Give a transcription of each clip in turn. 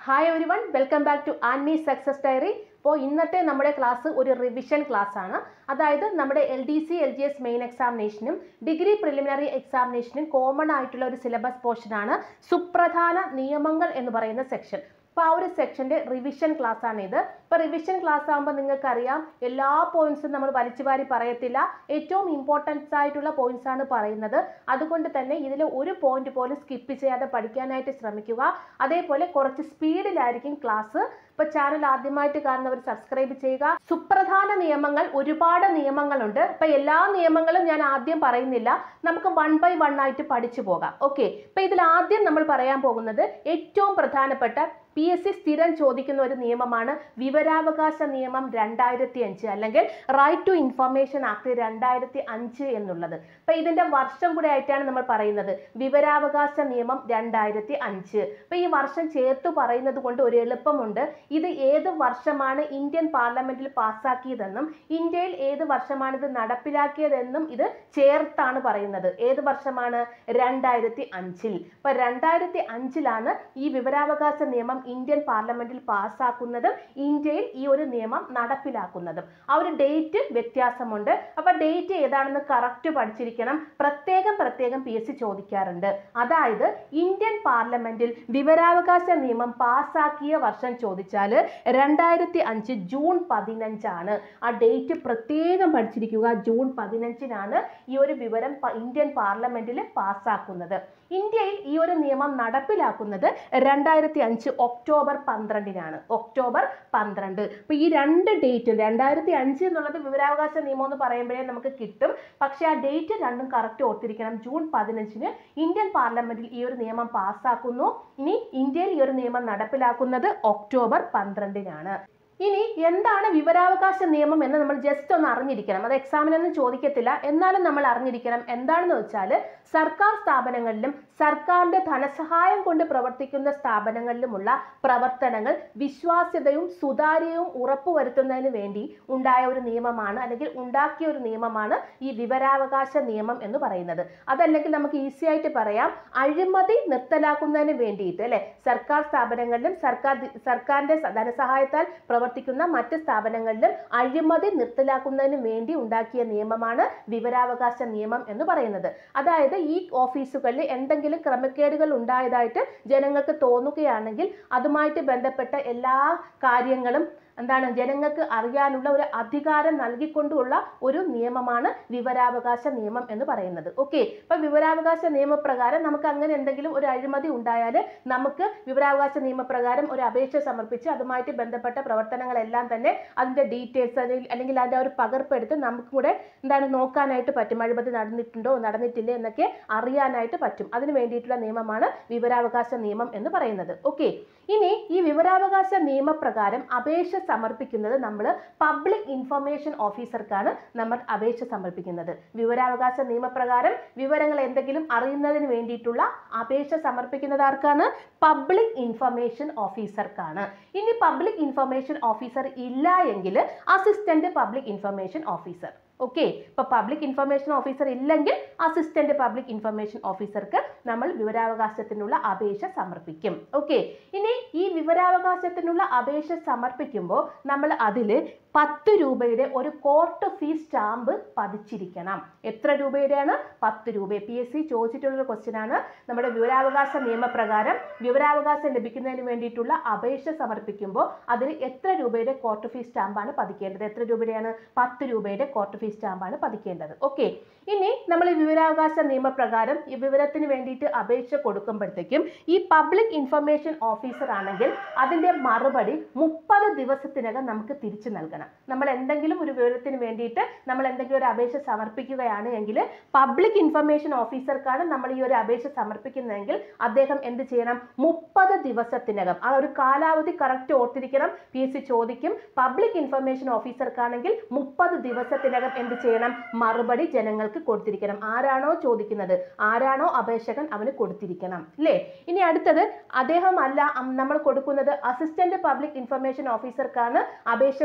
Hi everyone welcome back to ആൻമി success diary അപ്പോൾ ഇന്നത്തെ നമ്മുടെ ക്ലാസ് ഒരു റിവിഷൻ ക്ലാസ് ആണ് അതായത് നമ്മുടെ L D C L G S main എക്സാമിനേഷനും ഡിഗ്രി പ്രിലിമിനറി എക്സാമിനേഷനും കോമൺ ആയിട്ടുള്ള ഒരു സിലബസ് പോർഷനാണ് സുപ്രധാന നിയമങ്ങൾ എന്ന് പറയുന്ന സെക്ഷൻ അപ്പോൾ ആ ഒരു സെക്ഷൻ്റെ റിവിഷൻ ക്ലാസ് ആണ് ഇത് ഇപ്പോൾ റിവിഷൻ ക്ലാസ് ആകുമ്പോൾ നിങ്ങൾക്കറിയാം എല്ലാ പോയിന്റ്സും നമ്മൾ വലിച്ചു വാരി പറയത്തില്ല ഏറ്റവും ഇമ്പോർട്ടൻസ് ആയിട്ടുള്ള പോയിന്റ്സ് ആണ് പറയുന്നത് അതുകൊണ്ട് തന്നെ ഇതിൽ ഒരു പോയിന്റ് പോലും സ്കിപ്പ് ചെയ്യാതെ പഠിക്കാനായിട്ട് ശ്രമിക്കുക അതേപോലെ കുറച്ച് സ്പീഡിലായിരിക്കും ക്ലാസ് ഇപ്പോൾ ചാനൽ ആദ്യമായിട്ട് കാണുന്നവർ സബ്സ്ക്രൈബ് ചെയ്യുക സുപ്രധാന നിയമങ്ങൾ ഒരുപാട് നിയമങ്ങളുണ്ട് അപ്പോൾ എല്ലാ നിയമങ്ങളും ഞാൻ ആദ്യം പറയുന്നില്ല നമുക്ക് വൺ ബൈ വൺ ആയിട്ട് പഠിച്ചു പോകാം ഓക്കെ അപ്പോൾ ഇതിൽ ആദ്യം നമ്മൾ പറയാൻ പോകുന്നത് ഏറ്റവും പ്രധാനപ്പെട്ട പി എസ് സി സ്ഥിരം ചോദിക്കുന്ന ഒരു നിയമമാണ് വിവരാവകാശ നിയമം രണ്ടായിരത്തി അഞ്ച് അല്ലെങ്കിൽ റൈറ്റ് ടു ഇൻഫർമേഷൻ ആക്ട് രണ്ടായിരത്തി അഞ്ച് എന്നുള്ളത് അപ്പൊ ഇതിന്റെ വർഷം കൂടെ ആയിട്ടാണ് നമ്മൾ പറയുന്നത് വിവരാവകാശ നിയമം രണ്ടായിരത്തി അഞ്ച് അപ്പൊ ഈ വർഷം ചേർത്ത് പറയുന്നത് കൊണ്ട് ഒരു എളുപ്പമുണ്ട് ഇത് ഏത് വർഷമാണ് ഇന്ത്യൻ പാർലമെന്റിൽ പാസ്സാക്കിയതെന്നും ഇന്ത്യയിൽ ഏത് വർഷമാണ് ഇത് നടപ്പിലാക്കിയതെന്നും ഇത് ചേർത്താണ് പറയുന്നത് ഏത് വർഷമാണ് രണ്ടായിരത്തി അഞ്ചിൽ അപ്പൊ രണ്ടായിരത്തി അഞ്ചിലാണ് ഈ വിവരാവകാശ നിയമം ഇന്ത്യൻ പാർലമെന്റിൽ പാസ്സാക്കുന്നതും ഇന്ത്യയിൽ ഈ ഒരു നിയമം നടപ്പിലാക്കുന്നതും ആ ഒരു ഡേറ്റ് വ്യത്യാസമുണ്ട് അപ്പൊ ഡേറ്റ് ഏതാണെന്ന് കറക്റ്റ് പഠിച്ചിരിക്കണം പ്രത്യേകം പ്രത്യേകം പി എസ് സി ചോദിക്കാറുണ്ട് അതായത് ഇന്ത്യൻ പാർലമെന്റിൽ വിവരാവകാശ നിയമം പാസ്സാക്കിയ വർഷം ചോദിച്ചാൽ രണ്ടായിരത്തി അഞ്ച് ജൂൺ പതിനഞ്ചാണ് ആ ഡേറ്റ് പ്രത്യേകം പഠിച്ചിരിക്കുക ജൂൺ പതിനഞ്ചിനാണ് ഈ ഒരു വിവരം പ- ഇന്ത്യൻ പാർലമെന്റിൽ പാസ്സാക്കുന്നത് ഇന്ത്യയിൽ ഈ ഒരു നിയമം നടപ്പിലാക്കുന്നത് രണ്ടായിരത്തി അഞ്ച് ഒക്ടോബർ പന്ത്രണ്ടിനാണ് ഒക്ടോബർ പന്ത്രണ്ട് അപ്പൊ ഈ രണ്ട് ഡേറ്റ് രണ്ടായിരത്തി അഞ്ച് എന്നുള്ളത് വിവരാവകാശ നിയമം എന്ന് പറയുമ്പോഴേ നമുക്ക് കിട്ടും പക്ഷേ ആ ഡേറ്റ് രണ്ടും കറക്റ്റ് ഓർത്തിരിക്കണം ജൂൺ പതിനഞ്ചിന് ഇന്ത്യൻ പാർലമെന്റിൽ ഈ ഒരു നിയമം പാസ്സാക്കുന്നു ഇനി ഇന്ത്യയിൽ ഈ ഒരു നിയമം നടപ്പിലാക്കുന്നത് ഒക്ടോബർ പന്ത്രണ്ടിനാണ് ഇനി എന്താണ് വിവരാവകാശ നിയമം എന്ന് നമ്മൾ ജസ്റ്റ് ഒന്ന് അറിഞ്ഞിരിക്കണം അത് എക്സാമിനൊന്നും ചോദിക്കത്തില്ല എന്നാലും നമ്മൾ അറിഞ്ഞിരിക്കണം എന്താണെന്ന് വെച്ചാൽ സർക്കാർ സ്ഥാപനങ്ങളിലും സർക്കാരിന്റെ ധനസഹായം കൊണ്ട് പ്രവർത്തിക്കുന്ന സ്ഥാപനങ്ങളിലുമുള്ള പ്രവർത്തനങ്ങൾ വിശ്വാസ്യതയും സുതാര്യവും ഉറപ്പുവരുത്തുന്നതിന് വേണ്ടി ഉണ്ടായ ഒരു നിയമമാണ് അല്ലെങ്കിൽ ഉണ്ടാക്കിയ ഒരു നിയമമാണ് ഈ വിവരാവകാശ നിയമം എന്ന് പറയുന്നത് അതല്ലെങ്കിൽ നമുക്ക് ഈസി ആയിട്ട് പറയാം അഴിമതി നിർത്തലാക്കുന്നതിന് വേണ്ടിയിട്ട് അല്ലെ സർക്കാർ സ്ഥാപനങ്ങളിലും സർക്കാർ ദി- സർക്കാരിന്റെ സ- ധനസഹായത്താൽ പ്രവർത്തിക്കുന്ന മറ്റ് സ്ഥാപനങ്ങളിലും അഴിമതി നിർത്തലാക്കുന്നതിന് വേണ്ടി ഉണ്ടാക്കിയ നിയമമാണ് വിവരാവകാശ നിയമം എന്ന് പറയുന്നത് അതായത് ഈ ഓഫീസുകളിൽ എന്തെങ്കിലും ക്രമക്കേടുകൾ ഉണ്ടായതായിട്ട് ജനങ്ങൾക്ക് തോന്നുകയാണെങ്കിൽ അതുമായിട്ട് ബന്ധപ്പെട്ട എല്ലാ കാര്യങ്ങളും എന്താണ് ജനങ്ങൾക്ക് അറിയാനുള്ള ഒരു അധികാരം നൽകിക്കൊണ്ടുള്ള ഒരു നിയമമാണ് വിവരാവകാശ നിയമം എന്ന് പറയുന്നത് ഓക്കെ ഇപ്പൊ വിവരാവകാശ നിയമപ്രകാരം നമുക്ക് അങ്ങനെ എന്തെങ്കിലും ഒരു അഴിമതി ഉണ്ടായാൽ നമുക്ക് വിവരാവകാശ നിയമപ്രകാരം ഒരു അപേക്ഷ സമർപ്പിച്ച് അതുമായിട്ട് ബന്ധപ്പെട്ട പ്രവർത്തനങ്ങളെല്ലാം തന്നെ അതിന്റെ ഡീറ്റെയിൽസ് അല്ലെങ്കിൽ അതിന്റെ ആ ഒരു പകർപ്പെടുത്ത് നമുക്ക് കൂടെ എന്താണ് നോക്കാനായിട്ട് പറ്റും അഴിമതി നടന്നിട്ടുണ്ടോ നടന്നിട്ടില്ലേ എന്നൊക്കെ അറിയാനായിട്ട് പറ്റും അതിന് വേണ്ടിയിട്ടുള്ള നിയമമാണ് വിവരാവകാശ നിയമം എന്ന് പറയുന്നത് ഓക്കെ ഇനി ഈ വിവരാവകാശ നിയമപ്രകാരം അപേക്ഷ സമർപ്പിക്കുന്നത് നമ്മൾ പബ്ലിക് ഇൻഫർമേഷൻ ഓഫീസർക്കാണ് നമ്മൾ അപേക്ഷ സമർപ്പിക്കുന്നത് വിവരാവകാശ നിയമപ്രകാരം വിവരങ്ങൾ എന്തെങ്കിലും അറിയുന്നതിന് വേണ്ടിയിട്ടുള്ള അപേക്ഷ സമർപ്പിക്കുന്നത് ആർക്കാണ് പബ്ലിക് ഇൻഫർമേഷൻ ഓഫീസർക്കാണ് ഇനി പബ്ലിക് ഇൻഫർമേഷൻ ഓഫീസർ ഇല്ല എങ്കിൽ assistant public information officer okay ഇപ്പൊ പബ്ലിക് ഇൻഫർമേഷൻ ഓഫീസർ ഇല്ലെങ്കിൽ അസിസ്റ്റന്റ് പബ്ലിക് ഇൻഫർമേഷൻ ഓഫീസർക്ക് നമ്മൾ വിവരാവകാശത്തിനുള്ള അപേക്ഷ സമർപ്പിക്കും ഓക്കെ ഇനി ഈ വിവരാവകാശത്തിനുള്ള അപേക്ഷ സമർപ്പിക്കുമ്പോൾ നമ്മൾ അതിൽ പത്ത് രൂപയുടെ ഒരു കോർട്ട് ഫീസ് സ്റ്റാമ്പ് പതിച്ചിരിക്കണം എത്ര രൂപയുടെയാണ് പത്ത് രൂപ പി എസ് സി ചോദിച്ചിട്ടുള്ള ഒരു ക്വസ്റ്റ്യൻ ആണ് നമ്മുടെ വിവരാവകാശ നിയമപ്രകാരം വിവരാവകാശം ലഭിക്കുന്നതിന് വേണ്ടിയിട്ടുള്ള അപേക്ഷ സമർപ്പിക്കുമ്പോൾ അതിൽ എത്ര രൂപയുടെ കോർട്ട് ഫീസ് സ്റ്റാമ്പാണ് പതിക്കേണ്ടത് എത്ര രൂപയുടെയാണ് പത്ത് രൂപയുടെ കോർട്ട് ഫീസ് സ്റ്റാമ്പാണ് പതിക്കേണ്ടത് ഓക്കെ ഇനി നമ്മൾ ഈ വിവരാവകാശ നിയമപ്രകാരം ഈ വിവരത്തിന് വേണ്ടിയിട്ട് അപേക്ഷ കൊടുക്കുമ്പോഴത്തേക്കും ഈ പബ്ലിക് ഇൻഫർമേഷൻ ഓഫീസർ ആണെങ്കിൽ അതിന്റെ മറുപടി മുപ്പത് ദിവസത്തിനകം നമുക്ക് തിരിച്ചു നൽകണം നമ്മൾ എന്തെങ്കിലും ഒരു വിവരത്തിന് വേണ്ടിയിട്ട് നമ്മൾ എന്തെങ്കിലും ഒരു അപേക്ഷ സമർപ്പിക്കുകയാണ് എങ്കിൽ പബ്ലിക് ഇൻഫർമേഷൻ ഓഫീസർക്കാണ് നമ്മൾ ഈ ഒരു അപേക്ഷ സമർപ്പിക്കുന്നതെങ്കിൽ അദ്ദേഹം എന്ത് ചെയ്യണം മുപ്പത് ദിവസത്തിനകം ആ ഒരു കാലാവധി കറക്റ്റ് ഓർത്തിരിക്കണം പി എസ് സി ചോദിക്കും പബ്ലിക് ഇൻഫർമേഷൻ ഓഫീസർക്കാണെങ്കിൽ മുപ്പത് ദിവസത്തിനകം എന്ത് ചെയ്യണം മറുപടി ജനങ്ങൾക്ക് കൊടുത്തിരിക്കണം ആരാണോ ചോദിക്കുന്നത് ആരാണോ അപേക്ഷകൻ അവന് കൊടുത്തിരിക്കണം അല്ലേ ഇനി അടുത്തത് അദ്ദേഹം അല്ല അം- നമ്മൾ കൊടുക്കുന്നത് അസിസ്റ്റന്റ് പബ്ലിക് ഇൻഫർമേഷൻ ഓഫീസർക്കാണ് അപേക്ഷ കൊടുക്കുന്നത്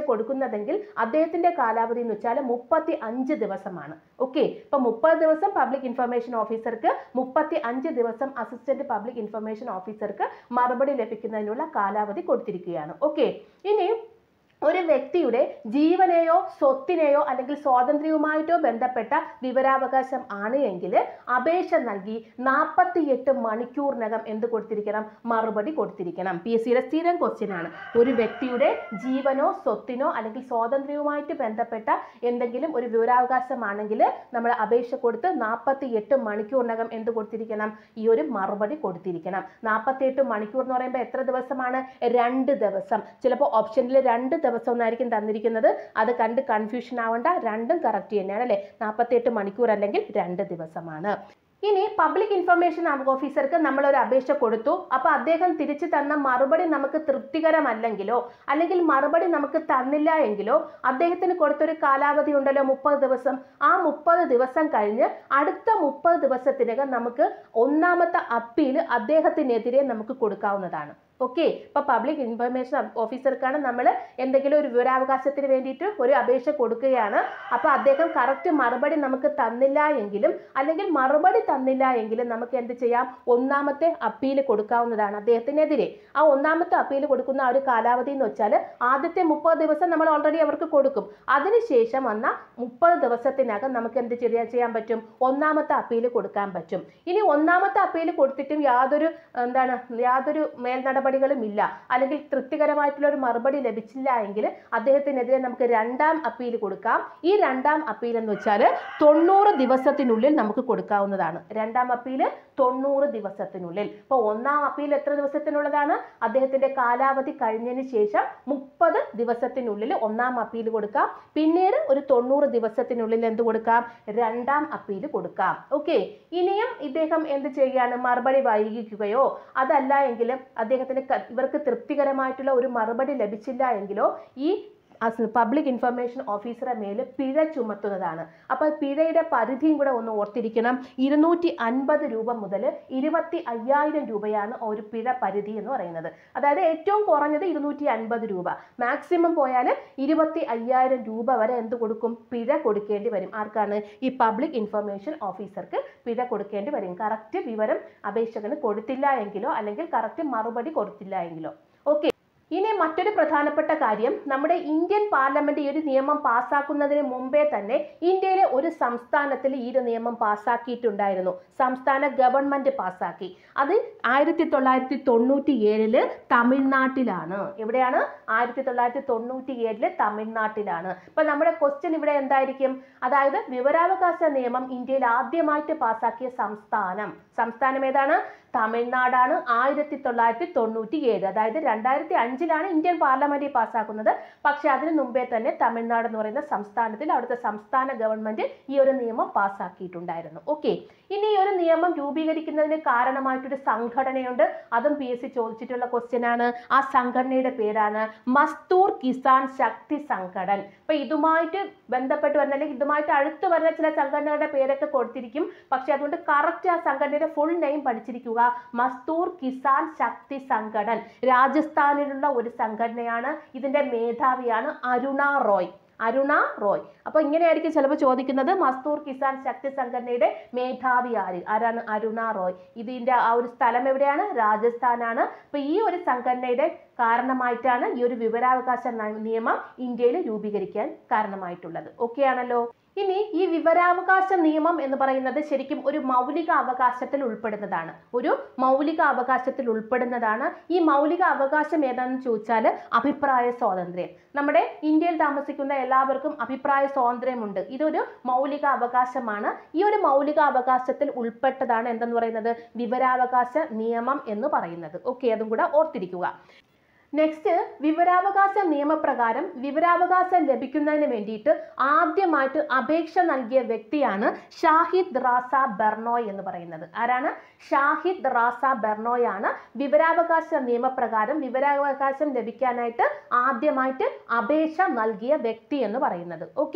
ലഭിക്കുന്നതെങ്കിൽ അദ്ദേഹത്തിന്റെ കാലാവധി എന്ന് വെച്ചാൽ മുപ്പത്തി അഞ്ച് ദിവസമാണ് ഓക്കെ ഇപ്പൊ മുപ്പത് ദിവസം പബ്ലിക് ഇൻഫർമേഷൻ ഓഫീസർക്ക് മുപ്പത്തി അഞ്ച് ദിവസം അസിസ്റ്റന്റ് പബ്ലിക് ഇൻഫർമേഷൻ ഓഫീസർക്ക് മറുപടി ലഭിക്കുന്നതിനുള്ള കാലാവധി കൊടുത്തിരിക്കുകയാണ് ഓക്കെ ഇനി ഒരു വ്യക്തിയുടെ ജീവനെയോ സ്വത്തിനെയോ അല്ലെങ്കിൽ സ്വാതന്ത്ര്യവുമായിട്ടോ ബന്ധപ്പെട്ട വിവരാവകാശം ആണ് എങ്കിൽ അപേക്ഷ നൽകി നാൽപ്പത്തിയെട്ട് മണിക്കൂറിനകം എന്ത് കൊടുത്തിരിക്കണം മറുപടി കൊടുത്തിരിക്കണം പി എസ് സിയുടെ സ്ഥിരം ക്വസ്റ്റ്യൻ ആണ് ഒരു വ്യക്തിയുടെ ജീവനോ സ്വത്തിനോ അല്ലെങ്കിൽ സ്വാതന്ത്ര്യവുമായിട്ട് ബന്ധപ്പെട്ട എന്തെങ്കിലും ഒരു വിവരാവകാശമാണെങ്കിൽ നമ്മൾ അപേക്ഷ കൊടുത്ത് നാൽപ്പത്തി എട്ട് മണിക്കൂറിനകം എന്ത് കൊടുത്തിരിക്കണം ഈ ഒരു മറുപടി കൊടുത്തിരിക്കണം നാൽപ്പത്തി എട്ട് മണിക്കൂർ എന്ന് പറയുമ്പോൾ എത്ര ദിവസമാണ് രണ്ട് ദിവസം ചിലപ്പോൾ ഓപ്ഷനിൽ രണ്ട് ദിവസം എന്നായിരിക്കും തന്നിരിക്കുന്നത് അത് കണ്ട് കൺഫ്യൂഷൻ ആവേണ്ട രണ്ടും കറക്റ്റ് തന്നെയാണ് അല്ലേ നാൽപ്പത്തി എട്ട് മണിക്കൂർ അല്ലെങ്കിൽ രണ്ട് ദിവസമാണ് ഇനി പബ്ലിക് ഇൻഫർമേഷൻ ഓഫീസർക്ക് നമ്മൾ ഒരു അപേക്ഷ കൊടുത്തു അപ്പോൾ അദ്ദേഹം തിരിച്ചു തന്ന മറുപടി നമുക്ക് തൃപ്തികരമല്ലെങ്കിലോ അല്ലെങ്കിൽ മറുപടി നമുക്ക് തന്നില്ല എങ്കിലോ അദ്ദേഹത്തിന് കൊടുത്തൊരു കാലാവധി ഉണ്ടല്ലോ മുപ്പത് ദിവസം ആ മുപ്പത് ദിവസം കഴിഞ്ഞ് അടുത്ത മുപ്പത് ദിവസത്തിനകം നമുക്ക് ഒന്നാമത്തെ അപ്പീൽ അദ്ദേഹത്തിനെതിരെ നമുക്ക് കൊടുക്കാവുന്നതാണ് ഓക്കെ ഇപ്പൊ പബ്ലിക് ഇൻഫർമേഷൻ ഓഫീസർക്കാണ് നമ്മൾ എന്തെങ്കിലും ഒരു വിവരാവകാശത്തിന് വേണ്ടിയിട്ട് ഒരു അപേക്ഷ കൊടുക്കുകയാണ് അപ്പൊ അദ്ദേഹം കറക്റ്റ് മറുപടി നമുക്ക് തന്നില്ല എങ്കിലും അല്ലെങ്കിൽ മറുപടി തന്നില്ല എങ്കിലും നമുക്ക് എന്ത് ചെയ്യാം ഒന്നാമത്തെ അപ്പീൽ കൊടുക്കാവുന്നതാണ് അദ്ദേഹത്തിനെതിരെ ആ ഒന്നാമത്തെ അപ്പീൽ കൊടുക്കുന്ന ആ ഒരു കാലാവധി എന്ന് വെച്ചാൽ ആദ്യത്തെ മുപ്പത് ദിവസം നമ്മൾ ഓൾറെഡി അവർക്ക് കൊടുക്കും അതിനുശേഷം വന്ന മുപ്പത് ദിവസത്തിനകം നമുക്ക് എന്ത് ചെയ്യാൻ ചെയ്യാൻ പറ്റും ഒന്നാമത്തെ അപ്പീൽ കൊടുക്കാൻ പറ്റും ഇനി ഒന്നാമത്തെ അപ്പീൽ കൊടുത്തിട്ടും യാതൊരു എന്താണ് യാതൊരു മേൽനടപടികളും ഇല്ല അല്ലെങ്കിൽ തൃപ്തികരമായിട്ടുള്ള ഒരു മറുപടി ലഭിച്ചില്ല എങ്കിൽ അദ്ദേഹത്തിനെതിരെ നമുക്ക് രണ്ടാം അപ്പീൽ കൊടുക്കാം ഈ രണ്ടാം അപ്പീൽ എന്ന് വെച്ചാൽ തൊണ്ണൂറ് ദിവസത്തിനുള്ളിൽ നമുക്ക് കൊടുക്കാവുന്നതാണ് രണ്ടാം അപ്പീൽ തൊണ്ണൂറ് ദിവസത്തിനുള്ളിൽ ഇപ്പോൾ ഒന്നാം അപ്പീൽ എത്ര ദിവസത്തിനുള്ളതാണ് അദ്ദേഹത്തിന്റെ കാലാവധി കഴിഞ്ഞതിന് ശേഷം മുപ്പത് ദിവസത്തിനുള്ളിൽ ഒന്നാം അപ്പീൽ കൊടുക്കാം പിന്നീട് ഒരു തൊണ്ണൂറ് ദിവസത്തിനുള്ളിൽ എന്ത് കൊടുക്കാം രണ്ടാം അപ്പീൽ കൊടുക്കാം ഓക്കെ ഇനിയും ഇദ്ദേഹം എന്ത് ചെയ്യുകയാണ് മറുപടി വൈകിക്കുകയോ അതല്ല എങ്കിലും അദ്ദേഹത്തിന് ക- ഇവർക്ക് തൃപ്തികരമായിട്ടുള്ള ഒരു മറുപടി ലഭിച്ചില്ല എങ്കിലോ ഈ പബ്ലിക് ഇൻഫർമേഷൻ ഓഫീസറെ മേൽ പിഴ ചുമത്തുന്നതാണ് അപ്പോൾ പിഴയുടെ പരിധിയും കൂടെ ഒന്ന് ഓർത്തിരിക്കണം ഇരുന്നൂറ്റി അൻപത് രൂപ മുതൽ ഇരുപത്തി അയ്യായിരം രൂപയാണ് ഒരു പിഴ പരിധി എന്ന് പറയുന്നത് അതായത് ഏറ്റവും കുറഞ്ഞത് ഇരുന്നൂറ്റി അൻപത് രൂപ മാക്സിമം പോയാൽ ഇരുപത്തി അയ്യായിരം രൂപ വരെ എന്ത് കൊടുക്കും പിഴ കൊടുക്കേണ്ടി വരും ആർക്കാണ് ഈ പബ്ലിക് ഇൻഫർമേഷൻ ഓഫീസർക്ക് പിഴ കൊടുക്കേണ്ടി വരും കറക്റ്റ് വിവരം അപേക്ഷകന് കൊടുത്തില്ല എങ്കിലോ അല്ലെങ്കിൽ കറക്റ്റ് മറുപടി കൊടുത്തില്ല എങ്കിലോ ഓക്കെ ഇനി മറ്റൊരു പ്രധാനപ്പെട്ട കാര്യം നമ്മുടെ ഇന്ത്യൻ പാർലമെന്റ് ഈ ഒരു നിയമം പാസ്സാക്കുന്നതിന് മുമ്പേ തന്നെ ഇന്ത്യയിലെ ഒരു സംസ്ഥാനത്തിൽ ഈ ഒരു നിയമം പാസ്സാക്കിയിട്ടുണ്ടായിരുന്നു സംസ്ഥാന ഗവൺമെന്റ് പാസ്സാക്കി അത് ആയിരത്തി തൊള്ളായിരത്തി തൊണ്ണൂറ്റി ഏഴില് തമിഴ്നാട്ടിലാണ് എവിടെയാണ് ആയിരത്തി തൊള്ളായിരത്തി തൊണ്ണൂറ്റി ഏഴില് തമിഴ്നാട്ടിലാണ് ഇപ്പൊ നമ്മുടെ ക്വസ്റ്റ്യൻ ഇവിടെ എന്തായിരിക്കും അതായത് വിവരാവകാശ നിയമം ഇന്ത്യയിൽ ആദ്യമായിട്ട് പാസ്സാക്കിയ സംസ്ഥാനം സംസ്ഥാനം ഏതാണ് തമിഴ്നാടാണ് ആയിരത്തി തൊള്ളായിരത്തി തൊണ്ണൂറ്റി ഏഴ് അതായത് രണ്ടായിരത്തി അഞ്ചിലാണ് ഇന്ത്യൻ പാർലമെന്റ് പാസ്സാക്കുന്നത് പക്ഷെ അതിനു മുമ്പേ തന്നെ തമിഴ്നാട് എന്ന് പറയുന്ന സംസ്ഥാനത്തിൽ അവിടുത്തെ സംസ്ഥാന ഗവൺമെന്റ് ഈ ഒരു നിയമം പാസ്സാക്കിയിട്ടുണ്ടായിരുന്നു ഓക്കെ ഇനി ഈ ഒരു നിയമം രൂപീകരിക്കുന്നതിന് കാരണമായിട്ടൊരു സംഘടനയുണ്ട് അതും പി എസ് സി ചോദിച്ചിട്ടുള്ള ക്വസ്റ്റ്യൻ ആണ് ആ സംഘടനയുടെ പേരാണ് മസ്തൂർ കിസാൻ ശക്തി സംഘടൻ അപ്പൊ ഇതുമായിട്ട് ബന്ധപ്പെട്ട് വരുന്ന അല്ലെങ്കിൽ ഇതുമായിട്ട് അടുത്ത് വരുന്ന ചില സംഘടനകളുടെ പേരൊക്കെ കൊടുത്തിരിക്കും പക്ഷെ അതുകൊണ്ട് കറക്റ്റ് ആ സംഘടനയുടെ ഫുൾ നെയിം പഠിച്ചിരിക്കുക മസ്തൂർ കിസാൻ ശക്തി സംഘടൻ രാജസ്ഥാനിലുള്ള ഒരു സംഘടനയാണ് ഇതിന്റെ മേധാവിയാണ് അരുണ റോയ് അരുണ റോയ് അപ്പൊ ഇങ്ങനെയായിരിക്കും ചിലപ്പോൾ ചോദിക്കുന്നത് മസ്തൂർ കിസാൻ ശക്തി സംഘടനയുടെ മേധാവി ആര് ആരാണ് അരുണ റോയ് ഇതിന്റെ ആ ഒരു സ്ഥലം എവിടെയാണ് രാജസ്ഥാനാണ് അപ്പൊ ഈ ഒരു സംഘടനയുടെ കാരണമായിട്ടാണ് ഈ ഒരു വിവരാവകാശ ന- നിയമം ഇന്ത്യയിൽ രൂപീകരിക്കാൻ കാരണമായിട്ടുള്ളത് ഓക്കെ ആണല്ലോ ഇനി ഈ വിവരാവകാശ നിയമം എന്ന് പറയുന്നത് ശരിക്കും ഒരു മൗലിക അവകാശത്തിൽ ഉൾപ്പെടുന്നതാണ് ഒരു മൗലിക അവകാശത്തിൽ ഉൾപ്പെടുന്നതാണ് ഈ മൗലിക അവകാശം ഏതാണെന്ന് ചോദിച്ചാൽ അഭിപ്രായ സ്വാതന്ത്ര്യം നമ്മുടെ ഇന്ത്യയിൽ താമസിക്കുന്ന എല്ലാവർക്കും അഭിപ്രായ സ്വാതന്ത്ര്യമുണ്ട് ഇതൊരു മൗലിക അവകാശമാണ് ഈ ഒരു മൗലിക അവകാശത്തിൽ ഉൾപ്പെട്ടതാണ് എന്തെന്ന് പറയുന്നത് വിവരാവകാശ നിയമം എന്ന് പറയുന്നത് ഓക്കെ അതും കൂടെ ഓർത്തിരിക്കുക നെക്സ്റ്റ് വിവരാവകാശ നിയമപ്രകാരം വിവരാവകാശം ലഭിക്കുന്നതിന് വേണ്ടിയിട്ട് ആദ്യമായിട്ട് അപേക്ഷ നൽകിയ വ്യക്തിയാണ് ഷാഹിദ് റാസ ബെർണോയ് എന്ന് പറയുന്നത് ആരാണ് ഷാഹിദ് റാസ ബെർണോയ് ആണ് വിവരാവകാശ നിയമപ്രകാരം വിവരാവകാശം ലഭിക്കാനായിട്ട് ആദ്യമായിട്ട് അപേക്ഷ നൽകിയ വ്യക്തി എന്ന് പറയുന്നത് ഓക്കെ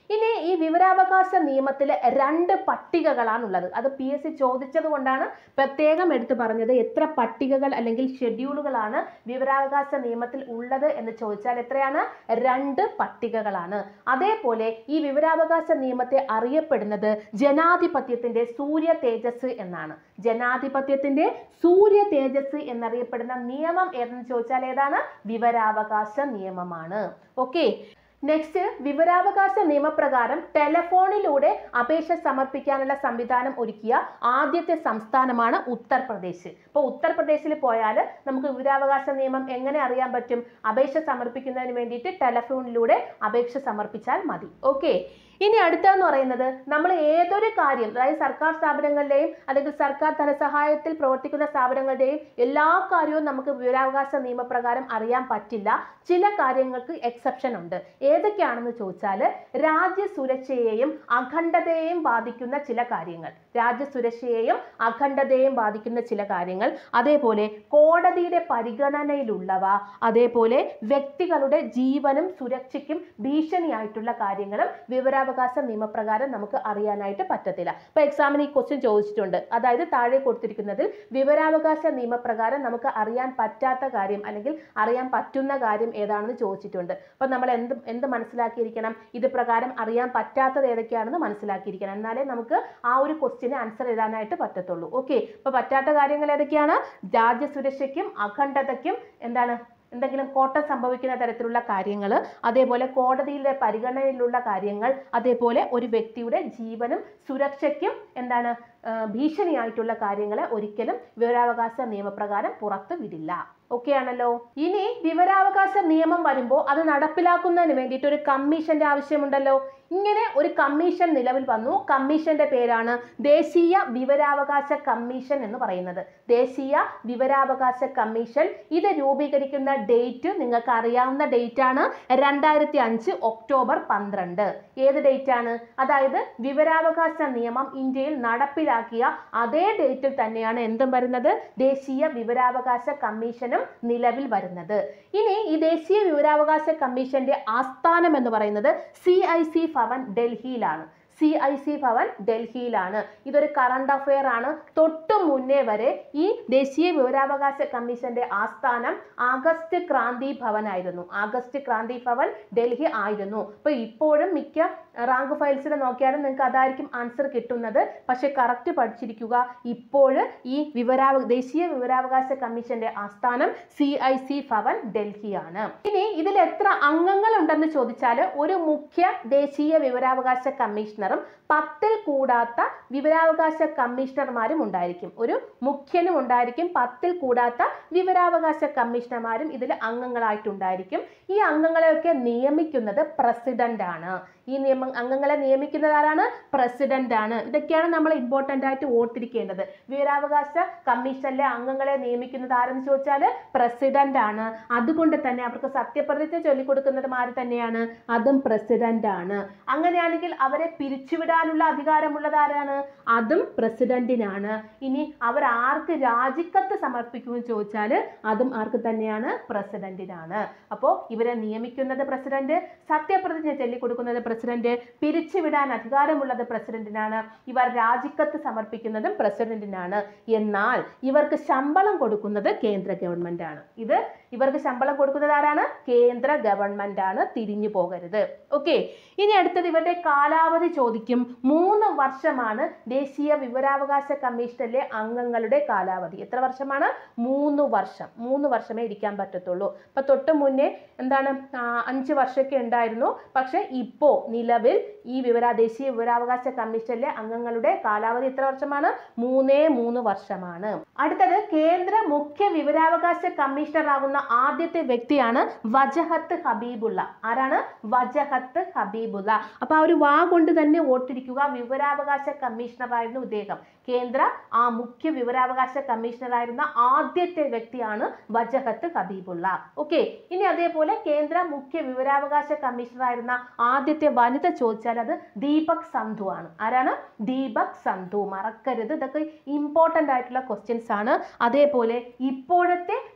ഇനി ഈ വിവരാവകാശ നിയമത്തിൽ രണ്ട് പട്ടികകളാണുള്ളത് അത് പി എസ് സി ചോദിച്ചത് കൊണ്ടാണ് പ്രത്യേകം എടുത്തു പറഞ്ഞത് എത്ര പട്ടികകൾ അല്ലെങ്കിൽ ഷെഡ്യൂളുകളാണ് വിവരാവകാശ നിയമത്തിൽ ഉള്ളത് എന്ന് ചോദിച്ചാൽ എത്രയാണ് രണ്ട് പട്ടികകളാണ് അതേപോലെ ഈ വിവരാവകാശ നിയമത്തെ അറിയപ്പെടുന്നത് ജനാധിപത്യത്തിന്റെ സൂര്യ തേജസ് എന്നാണ് ജനാധിപത്യത്തിന്റെ സൂര്യ തേജസ് എന്നറിയപ്പെടുന്ന നിയമം ഏതെന്ന് ചോദിച്ചാൽ ഏതാണ് വിവരാവകാശ നിയമമാണ് ഓക്കെ നെക്സ്റ്റ് വിവരാവകാശ നിയമപ്രകാരം ടെലഫോണിലൂടെ അപേക്ഷ സമർപ്പിക്കാനുള്ള സംവിധാനം ഒരുക്കിയ ആദ്യത്തെ സംസ്ഥാനമാണ് ഉത്തർപ്രദേശ് ഇപ്പോൾ ഉത്തർപ്രദേശിൽ പോയാൽ നമുക്ക് വിവരാവകാശ നിയമം എങ്ങനെ അറിയാൻ പറ്റും അപേക്ഷ സമർപ്പിക്കുന്നതിന് വേണ്ടിയിട്ട് ടെലഫോണിലൂടെ അപേക്ഷ സമർപ്പിച്ചാൽ മതി ഓക്കെ ഇനി അടുത്തതെന്ന് പറയുന്നത് നമ്മൾ ഏതൊരു കാര്യം അതായത് സർക്കാർ സ്ഥാപനങ്ങളുടെയും അല്ലെങ്കിൽ സർക്കാർ ധനസഹായത്തിൽ പ്രവർത്തിക്കുന്ന സ്ഥാപനങ്ങളുടെയും എല്ലാ കാര്യവും നമുക്ക് വിവരാവകാശ നിയമപ്രകാരം അറിയാൻ പറ്റില്ല ചില കാര്യങ്ങൾക്ക് എക്സെപ്ഷൻ ഉണ്ട് ഏതൊക്കെയാണെന്ന് ചോദിച്ചാൽ രാജ്യസുരക്ഷയെയും അഖണ്ഡതയെയും ബാധിക്കുന്ന ചില കാര്യങ്ങൾ രാജ്യസുരക്ഷയെയും അഖണ്ഡതയെയും ബാധിക്കുന്ന ചില കാര്യങ്ങൾ അതേപോലെ കോടതിയുടെ പരിഗണനയിലുള്ളവ അതേപോലെ വ്യക്തികളുടെ ജീവനും സുരക്ഷയ്ക്കും ഭീഷണിയായിട്ടുള്ള കാര്യങ്ങളും വിവരാവകാശ നിയമപ്രകാരം നമുക്ക് അറിയാനായിട്ട് പറ്റത്തില്ല ഇപ്പൊ എക്സാമിന് ഈ ക്വസ്റ്റ്യൻ ചോദിച്ചിട്ടുണ്ട് അതായത് താഴെ കൊടുത്തിരിക്കുന്നതിൽ വിവരാവകാശ നിയമപ്രകാരം നമുക്ക് അറിയാൻ പറ്റാത്ത കാര്യം അല്ലെങ്കിൽ അറിയാൻ പറ്റുന്ന കാര്യം ഏതാണെന്ന് ചോദിച്ചിട്ടുണ്ട് അപ്പൊ നമ്മൾ എന്ത് എന്ത് മനസ്സിലാക്കിയിരിക്കണം ഇത് പ്രകാരം അറിയാൻ പറ്റാത്തത് ഏതൊക്കെയാണെന്ന് മനസ്സിലാക്കിയിരിക്കണം എന്നാലേ നമുക്ക് ആ ഒരു ക്വസ്റ്റ്യന് ആൻസർ എഴുതാനായിട്ട് പറ്റത്തുള്ളൂ ഓക്കെ അപ്പൊ പറ്റാത്ത കാര്യങ്ങൾ ഏതൊക്കെയാണ് രാജ്യസുരക്ഷയ്ക്കും അഖണ്ഡതയ്ക്കും എന്താണ് എന്തെങ്കിലും കോട്ടം സംഭവിക്കുന്ന തരത്തിലുള്ള കാര്യങ്ങൾ അതേപോലെ കോടതിയിലെ പരിഗണനയിലുള്ള കാര്യങ്ങൾ അതേപോലെ ഒരു വ്യക്തിയുടെ ജീവനും സുരക്ഷയ്ക്കും എന്താണ് ആ, ഭീഷണിയായിട്ടുള്ള കാര്യങ്ങളെ ഒരിക്കലും വിവരാവകാശ നിയമപ്രകാരം പുറത്തു വിടില്ല ഓക്കെ ആണല്ലോ ഇനി വിവരാവകാശ നിയമം വരുമ്പോൾ അത് നടപ്പിലാക്കുന്നതിന് വേണ്ടിയിട്ട് ഒരു കമ്മീഷന്റെ ആവശ്യമുണ്ടല്ലോ ഇങ്ങനെ ഒരു കമ്മീഷൻ നിലവിൽ വന്നു കമ്മീഷന്റെ പേരാണ് ദേശീയ വിവരാവകാശ കമ്മീഷൻ എന്ന് പറയുന്നത് ദേശീയ വിവരാവകാശ കമ്മീഷൻ ഇത് രൂപീകരിക്കുന്ന ഡേറ്റ് നിങ്ങൾക്ക് അറിയാവുന്ന ഡേറ്റ് ആണ് രണ്ടായിരത്തി അഞ്ച് ഒക്ടോബർ പന്ത്രണ്ട് ഏത് ഡേറ്റ് ആണ് അതായത് വിവരാവകാശ നിയമം ഇന്ത്യയിൽ നടപ്പിലാക്കിയ അതേ ഡേറ്റിൽ തന്നെയാണ് എന്തും വരുന്നത് ദേശീയ വിവരാവകാശ കമ്മീഷനും നിലവിൽ വരുന്നത് ഇനി ഈ ദേശീയ വിവരാവകാശ കമ്മീഷന്റെ ആസ്ഥാനം എന്ന് പറയുന്നത് സി ഐ സി ഭവൻ ഡൽഹിയിലാണ് സി ഐ സി ഭവൻ ഡൽഹിയിലാണ് ഇതൊരു കറണ്ട് അഫെയർ ആണ് തൊട്ടു മുന്നേ വരെ ഈ ദേശീയ വിവരാവകാശ കമ്മീഷന്റെ ആസ്ഥാനം ആഗസ്റ്റ് ക്രാന്തി ഭവൻ ആയിരുന്നു ആഗസ്റ്റ് ക്രാന്തി ഭവൻ ഡൽഹി ആയിരുന്നു അപ്പൊ ഇപ്പോഴും മിക്ക റാങ്ക് ഫയൽസിൽ നോക്കിയാലും നിങ്ങൾക്ക് അതായിരിക്കും ആൻസർ കിട്ടുന്നത് പക്ഷെ കറക്റ്റ് പഠിച്ചിരിക്കുക ഇപ്പോൾ ഈ വിവരാവ ദേശീയ വിവരാവകാശ കമ്മീഷന്റെ ആസ്ഥാനം സി ഐ സി ഭവൻ ഡൽഹിയാണ് ഇനി ഇതിൽ എത്ര അംഗങ്ങൾ ഉണ്ടെന്ന് ചോദിച്ചാൽ ഒരു മുഖ്യ ദേശീയ വിവരാവകാശ കമ്മീഷണറും പത്തിൽ കൂടാത്ത വിവരാവകാശ കമ്മീഷണർമാരും ഉണ്ടായിരിക്കും ഒരു മുഖ്യനും ഉണ്ടായിരിക്കും പത്തിൽ കൂടാത്ത വിവരാവകാശ കമ്മീഷണർമാരും ഇതിൽ അംഗങ്ങളായിട്ടുണ്ടായിരിക്കും ഈ അംഗങ്ങളെയൊക്കെ നിയമിക്കുന്നത് പ്രസിഡന്റ് ആണ് ഈ നിയമ അംഗങ്ങളെ നിയമിക്കുന്നത് ആരാണ് പ്രസിഡന്റ് ആണ് ഇതൊക്കെയാണ് നമ്മൾ ഇമ്പോർട്ടന്റ് ആയിട്ട് ഓർത്തിരിക്കേണ്ടത് വിവരാവകാശ കമ്മീഷനിലെ അംഗങ്ങളെ നിയമിക്കുന്നത് ആരെന്ന് ചോദിച്ചാൽ പ്രസിഡന്റ് ആണ് അതുകൊണ്ട് തന്നെ അവർക്ക് സത്യപ്രതിജ്ഞ ചൊല്ലിക്കൊടുക്കുന്നത് ആര് തന്നെയാണ് അതും പ്രസിഡന്റ് ആണ് അങ്ങനെയാണെങ്കിൽ അവരെ പിരിച്ചുവിടാനുള്ള അധികാരമുള്ളത് ആരാണ് അതും പ്രസിഡന്റിനാണ് ഇനി അവർ ആർക്ക് രാജിക്കത്ത് സമർപ്പിക്കുമെന്ന് ചോദിച്ചാൽ അതും ആർക്ക് തന്നെയാണ് പ്രസിഡന്റിനാണ് അപ്പോൾ ഇവരെ നിയമിക്കുന്നത് പ്രസിഡന്റ് സത്യപ്രതിജ്ഞ ചൊല്ലിക്കൊടുക്കുന്നത് പ്രസിഡന്റ് പിരിച്ചുവിടാൻ അധികാരമുള്ളത് പ്രസിഡന്റിനാണ് ഇവർ രാജിക്കത്ത് സമർപ്പിക്കുന്നതും പ്രസിഡന്റിനാണ് എന്നാൽ ഇവർക്ക് ശമ്പളം കൊടുക്കുന്നത് കേന്ദ്ര ഗവൺമെന്റ് ആണ് ഇത് ഇവർക്ക് ശമ്പളം കൊടുക്കുന്നത് ആരാണ് കേന്ദ്ര ഗവൺമെന്റ് ആണ് തിരിഞ്ഞു പോകരുത് ഓക്കെ ഇനി അടുത്തത് ഇവരുടെ കാലാവധി ചോദിക്കും മൂന്ന് വർഷമാണ് ദേശീയ വിവരാവകാശ കമ്മീഷനിലെ അംഗങ്ങളുടെ കാലാവധി എത്ര വർഷമാണ് മൂന്ന് വർഷം മൂന്ന് വർഷമേ ഇരിക്കാൻ പറ്റത്തുള്ളൂ അപ്പൊ തൊട്ട് മുന്നേ എന്താണ് ആ, അഞ്ച് വർഷമൊക്കെ ഉണ്ടായിരുന്നു പക്ഷെ ഇപ്പോ നിലവിൽ ഈ വിവര ദേശീയ വിവരാവകാശ കമ്മീഷനിലെ അംഗങ്ങളുടെ കാലാവധി എത്ര വർഷമാണ് മൂന്നേ മൂന്ന് വർഷമാണ് അടുത്തത് കേന്ദ്ര മുഖ്യ വിവരാവകാശ കമ്മീഷണർ ആകുന്ന ആദ്യത്തെ വ്യക്തിയാണ് വജഹത്ത് ഹബീബുള്ള ആരാണ് വജഹത്ത് ഹബീബുള്ള അപ്പൊ ആ ഒരു വാ കൊണ്ട് തന്നെ ഓർത്തിരിക്കുക വിവരാവകാശ കമ്മീഷണറായിരുന്നു ഇദ്ദേഹം കേന്ദ്ര ആ മുഖ്യ വിവരാവകാശ കമ്മീഷണറായിരുന്ന ആദ്യത്തെ വ്യക്തിയാണ് വജഹത്ത് ഹബീബുള്ള ഓക്കെ ഇനി അതേപോലെ കേന്ദ്ര മുഖ്യ വിവരാവകാശ കമ്മീഷണറായിരുന്ന ആദ്യത്തെ വനിത ചോദിച്ചാൽ അത് ദീപക് സന്ധു ആണ് ആരാണ് ദീപക് സന്ധു മറക്കരുത് ഇതൊക്കെ ഇമ്പോർട്ടൻ്റ് ആയിട്ടുള്ള ക്വസ്റ്റ്യൻസ് ആണ് അതേപോലെ ഇപ്പോഴത്തെ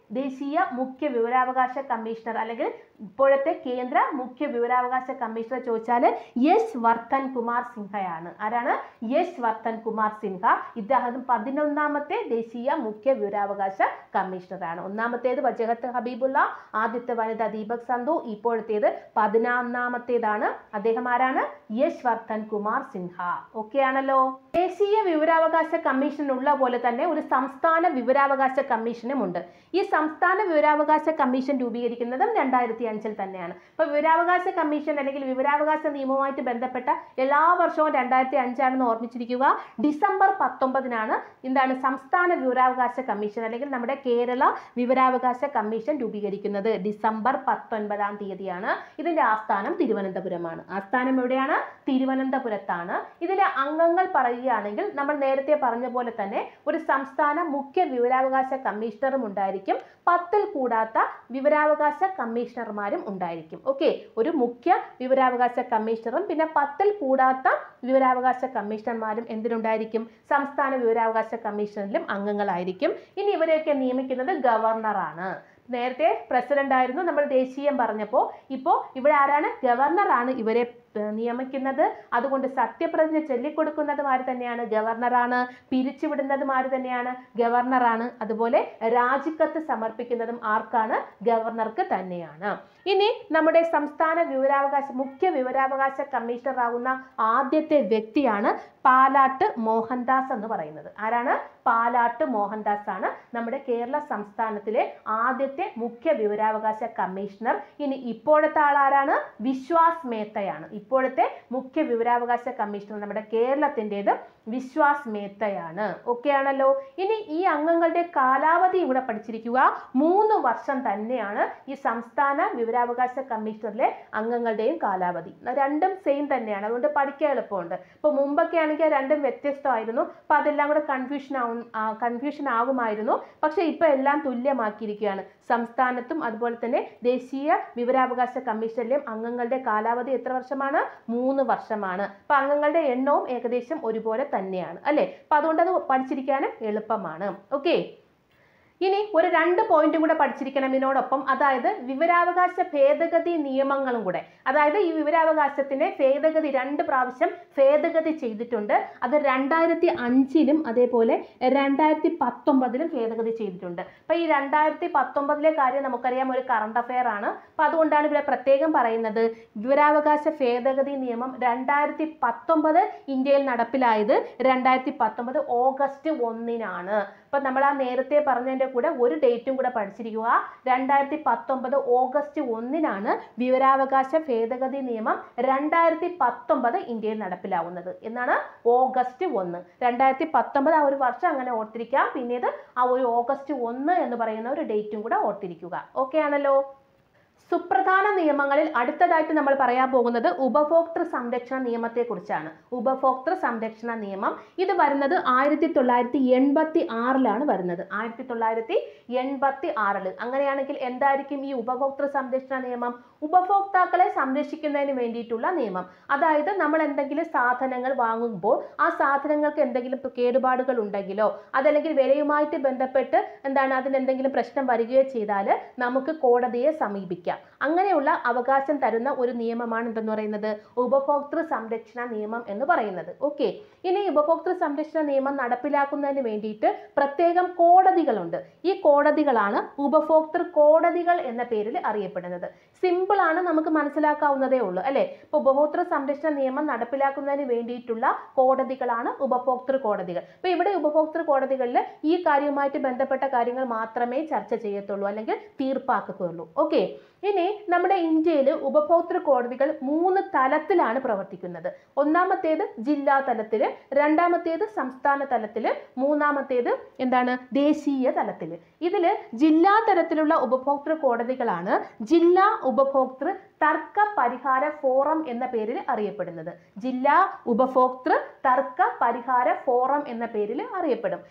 ദേശീയ മുഖ്യ വിവരാവകാശ കമ്മീഷണർ അല്ലെങ്കിൽ ഇപ്പോഴത്തെ കേന്ദ്ര മുഖ്യ വിവരാവകാശ കമ്മീഷണർ ചോദിച്ചാൽ യശ് വർദ്ധൻ കുമാർ സിൻഹയാണ് ആരാണ് യശ് വർദ്ധൻ കുമാർ സിൻഹ ഇദ്ദേഹം പതിനൊന്നാമത്തെ ദേശീയ മുഖ്യ വിവരാവകാശ കമ്മീഷണറാണ് ഒന്നാമത്തേത് വജഹത്ത് ഹബീബുള്ള ആദ്യത്തെ വനിത ദീപക് സന്ധു ഇപ്പോഴത്തേത് പതിനൊന്നാമത്തേതാണ് അദ്ദേഹം ആരാണ് യശ് വർദ്ധൻ കുമാർ സിൻഹ ഓക്കെ ആണല്ലോ ദേശീയ വിവരാവകാശ കമ്മീഷൻ ഉള്ള പോലെ തന്നെ ഒരു സംസ്ഥാന വിവരാവകാശ കമ്മീഷനും ഉണ്ട് ഈ സംസ്ഥാന വിവരാവകാശ കമ്മീഷൻ രൂപീകരിക്കുന്നതും രണ്ടായിരത്തി അഞ്ചിൽ തന്നെയാണ് ഇപ്പൊ വിവരാവകാശ കമ്മീഷൻ അല്ലെങ്കിൽ വിവരാവകാശ നിയമവുമായിട്ട് ബന്ധപ്പെട്ട എല്ലാ വർഷവും രണ്ടായിരത്തി അഞ്ചാണെന്ന് ഓർമ്മിച്ചിരിക്കുക ഡിസംബർ പത്തൊമ്പതിനാണ് എന്താണ് സംസ്ഥാന വിവരാവകാശ കമ്മീഷൻ അല്ലെങ്കിൽ നമ്മുടെ കേരള വിവരാവകാശ കമ്മീഷൻ രൂപീകരിക്കുന്നത് ഡിസംബർ പത്തൊൻപതാം തീയതിയാണ് ഇതിന്റെ ആസ്ഥാനം തിരുവനന്തപുരമാണ് ആസ്ഥാനം എവിടെയാണ് തിരുവനന്തപുരത്താണ് ഇതിലെ അംഗങ്ങൾ പറയുകയാണെങ്കിൽ നമ്മൾ നേരത്തെ പറഞ്ഞ പോലെ തന്നെ ഒരു സംസ്ഥാന മുഖ്യ വിവരാവകാശ കമ്മീഷണറും ഉണ്ടായിരിക്കും പത്തിൽ കൂടാത്ത വിവരാവകാശ കമ്മീഷണർമാരും ഉണ്ടായിരിക്കും ഓക്കെ ഒരു മുഖ്യ വിവരാവകാശ കമ്മീഷണറും പിന്നെ പത്തിൽ കൂടാത്ത വിവരാവകാശ കമ്മീഷണർമാരും എന്തിനുണ്ടായിരിക്കും സംസ്ഥാന വിവരാവകാശ കമ്മീഷനിലും അംഗങ്ങളായിരിക്കും ഇനി ഇവരെയൊക്കെ നിയമിക്കുന്നത് ഗവർണറാണ് നേരത്തെ പ്രസിഡന്റ് ആയിരുന്നു നമ്മൾ ദേശീയം പറഞ്ഞപ്പോൾ ഇപ്പോൾ ഇവിടെ ആരാണ് ഗവർണറാണ് ഇവരെ ഏർ നിയമിക്കുന്നത് അതുകൊണ്ട് സത്യപ്രതിജ്ഞ ചൊല്ലിക്കൊടുക്കുന്നതും ആര് തന്നെയാണ് ഗവർണറാണ് പിരിച്ചുവിടുന്നതും ആര് തന്നെയാണ് ഗവർണറാണ് അതുപോലെ രാജിക്കത്ത് സമർപ്പിക്കുന്നതും ആർക്കാണ് ഗവർണർക്ക് തന്നെയാണ് ഇനി നമ്മുടെ സംസ്ഥാന വിവരാവകാശ മുഖ്യ വിവരാവകാശ കമ്മീഷണർ ആകുന്ന ആദ്യത്തെ വ്യക്തിയാണ് പാലാട്ട് മോഹൻദാസ് എന്ന് പറയുന്നത് ആരാണ് പാലാട്ട് മോഹൻദാസ് ആണ് നമ്മുടെ കേരള സംസ്ഥാനത്തിലെ ആദ്യത്തെ മുഖ്യ വിവരാവകാശ കമ്മീഷണർ ഇനി ഇപ്പോഴത്തെ ആളാരാണ് വിശ്വാസ് മേത്തയാണ് ഇപ്പോഴത്തെ മുഖ്യ വിവരാവകാശ കമ്മീഷണർ നമ്മുടെ കേരളത്തിൻ്റെത് വിശ്വാസ് മേത്തയാണ് ഓക്കെ ആണല്ലോ ഇനി ഈ അംഗങ്ങളുടെ കാലാവധി ഇവിടെ പഠിച്ചിരിക്കുക മൂന്ന് വർഷം തന്നെയാണ് ഈ സംസ്ഥാന വിവരാവകാശ കമ്മീഷണറിലെ അംഗങ്ങളുടെയും കാലാവധി രണ്ടും സെയിം തന്നെയാണ് അതുകൊണ്ട് പഠിക്കാൻ എളുപ്പമുണ്ട് ഇപ്പോൾ മുമ്പൊക്കെ ആണെങ്കിൽ രണ്ടും വ്യത്യസ്തമായിരുന്നു അപ്പോൾ അതെല്ലാം കൂടെ കൺഫ്യൂഷൻ ആവും കൺഫ്യൂഷൻ ആകുമായിരുന്നു പക്ഷേ ഇപ്പോൾ എല്ലാം തുല്യമാക്കിയിരിക്കുകയാണ് സംസ്ഥാനത്തും അതുപോലെ തന്നെ ദേശീയ വിവരാവകാശ കമ്മീഷനിലെയും അംഗങ്ങളുടെ കാലാവധി എത്ര വർഷമാണ് മൂന്ന് വർഷമാണ് അപ്പൊ അംഗങ്ങളുടെ എണ്ണവും ഏകദേശം ഒരുപോലെ തന്നെയാണ് അല്ലെ അപ്പൊ അതുകൊണ്ട് അത് പഠിച്ചിരിക്കാനും എളുപ്പമാണ് ഓക്കെ ഇനി ഒരു രണ്ട് പോയിന്റും കൂടെ പഠിച്ചിരിക്കണം ഇതിനോടൊപ്പം അതായത് വിവരാവകാശ ഭേദഗതി നിയമങ്ങളും കൂടെ അതായത് ഈ വിവരാവകാശത്തിന്റെ ഭേദഗതി രണ്ട് പ്രാവശ്യം ഭേദഗതി ചെയ്തിട്ടുണ്ട് അത് രണ്ടായിരത്തി അഞ്ചിലും അതേപോലെ രണ്ടായിരത്തി പത്തൊമ്പതിലും ഭേദഗതി ചെയ്തിട്ടുണ്ട് അപ്പൊ ഈ രണ്ടായിരത്തി പത്തൊമ്പതിലെ കാര്യം നമുക്കറിയാം ഒരു കറണ്ട് അഫെയർ ആണ് അപ്പൊ അതുകൊണ്ടാണ് ഇവിടെ പ്രത്യേകം പറയുന്നത് വിവരാവകാശ ഭേദഗതി നിയമം രണ്ടായിരത്തി പത്തൊമ്പത് ഇന്ത്യയിൽ നടപ്പിലായത് രണ്ടായിരത്തി പത്തൊമ്പത് ഓഗസ്റ്റ് ഒന്നിനാണ് അപ്പൊ നമ്മൾ ആ നേരത്തെ പറഞ്ഞതിന്റെ കൂടെ ഒരു ഡേറ്റും കൂടെ പഠിച്ചിരിക്കുക രണ്ടായിരത്തി പത്തൊമ്പത് ഓഗസ്റ്റ് ഒന്നിനാണ് വിവരാവകാശ ഭേദഗതി നിയമം രണ്ടായിരത്തി പത്തൊമ്പത് ഇന്ത്യയിൽ നടപ്പിലാവുന്നത് എന്നാണ് ഓഗസ്റ്റ് ഒന്ന് രണ്ടായിരത്തി പത്തൊമ്പത് ആ ഒരു വർഷം അങ്ങനെ ഓർത്തിരിക്കാം പിന്നീട് ആ ഒരു ഓഗസ്റ്റ് ഒന്ന് എന്ന് പറയുന്ന ഒരു ഡേറ്റും കൂടെ ഓർത്തിരിക്കുക ഓക്കെ ആണല്ലോ സുപ്രധാന നിയമങ്ങളിൽ അടുത്തതായിട്ട് നമ്മൾ പറയാൻ പോകുന്നത് ഉപഭോക്തൃ സംരക്ഷണ നിയമത്തെക്കുറിച്ചാണ് ഉപഭോക്തൃ സംരക്ഷണ നിയമം ഇത് വരുന്നത് ആയിരത്തി തൊള്ളായിരത്തി എൺപത്തി ആറിലാണ് വരുന്നത് ആയിരത്തി തൊള്ളായിരത്തി എൺപത്തി ആറിൽ അങ്ങനെയാണെങ്കിൽ എന്തായിരിക്കും ഈ ഉപഭോക്തൃ സംരക്ഷണ നിയമം ഉപഭോക്താക്കളെ സംരക്ഷിക്കുന്നതിന് വേണ്ടിയിട്ടുള്ള നിയമം അതായത് നമ്മൾ എന്തെങ്കിലും സാധനങ്ങൾ വാങ്ങുമ്പോൾ ആ സാധനങ്ങൾക്ക് എന്തെങ്കിലും കേടുപാടുകൾ ഉണ്ടെങ്കിലോ അതല്ലെങ്കിൽ വിലയുമായിട്ട് ബന്ധപ്പെട്ട് എന്താണ് അതിന് എന്തെങ്കിലും പ്രശ്നം വരികയോ ചെയ്താൽ നമുക്ക് കോടതിയെ സമീപിക്കാം അങ്ങനെയുള്ള അവകാശം തരുന്ന ഒരു നിയമമാണ് എന്തെന്ന് പറയുന്നത് ഉപഭോക്തൃ സംരക്ഷണ നിയമം എന്ന് പറയുന്നത് ഓക്കെ ഇനി ഉപഭോക്തൃ സംരക്ഷണ നിയമം നടപ്പിലാക്കുന്നതിന് വേണ്ടിയിട്ട് പ്രത്യേകം കോടതികളുണ്ട് ഈ കോടതികളാണ് ഉപഭോക്തൃ കോടതികൾ എന്ന പേരിൽ അറിയപ്പെടുന്നത് സിമ്പിൾ ആണ് നമുക്ക് മനസ്സിലാക്കാവുന്നതേ ഉള്ളൂ അല്ലെ ഇപ്പൊ ഉപഭോക്തൃ സംരക്ഷണ നിയമം നടപ്പിലാക്കുന്നതിന് വേണ്ടിയിട്ടുള്ള കോടതികളാണ് ഉപഭോക്തൃ കോടതികൾ ഇപ്പൊ ഇവിടെ ഉപഭോക്തൃ കോടതികളിൽ ഈ കാര്യവുമായിട്ട് ബന്ധപ്പെട്ട കാര്യങ്ങൾ മാത്രമേ ചർച്ച ചെയ്യത്തുള്ളൂ അല്ലെങ്കിൽ തീർപ്പാക്കുകയുള്ളൂ ഓക്കെ ഇനി നമ്മുടെ ഇന്ത്യയിൽ ഉപഭോക്തൃ കോടതികൾ മൂന്ന് തലത്തിലാണ് പ്രവർത്തിക്കുന്നത് ഒന്നാമത്തേത് ജില്ലാ തലത്തിൽ രണ്ടാമത്തേത് സംസ്ഥാന തലത്തിൽ മൂന്നാമത്തേത് എന്താണ് ദേശീയ തലത്തിൽ ഇതിൽ ജില്ലാ തലത്തിലുള്ള ഉപഭോക്തൃ കോടതികളാണ് ജില്ലാ ഉപഭോക്തൃ തർക്ക പരിഹാര ഫോറം എന്ന പേരിൽ അറിയപ്പെടുന്നത് ജില്ലാ ഉപഭോക്തൃ തർക്ക പരിഹാര ഫോറം എന്ന പേരിൽ അറിയപ്പെടും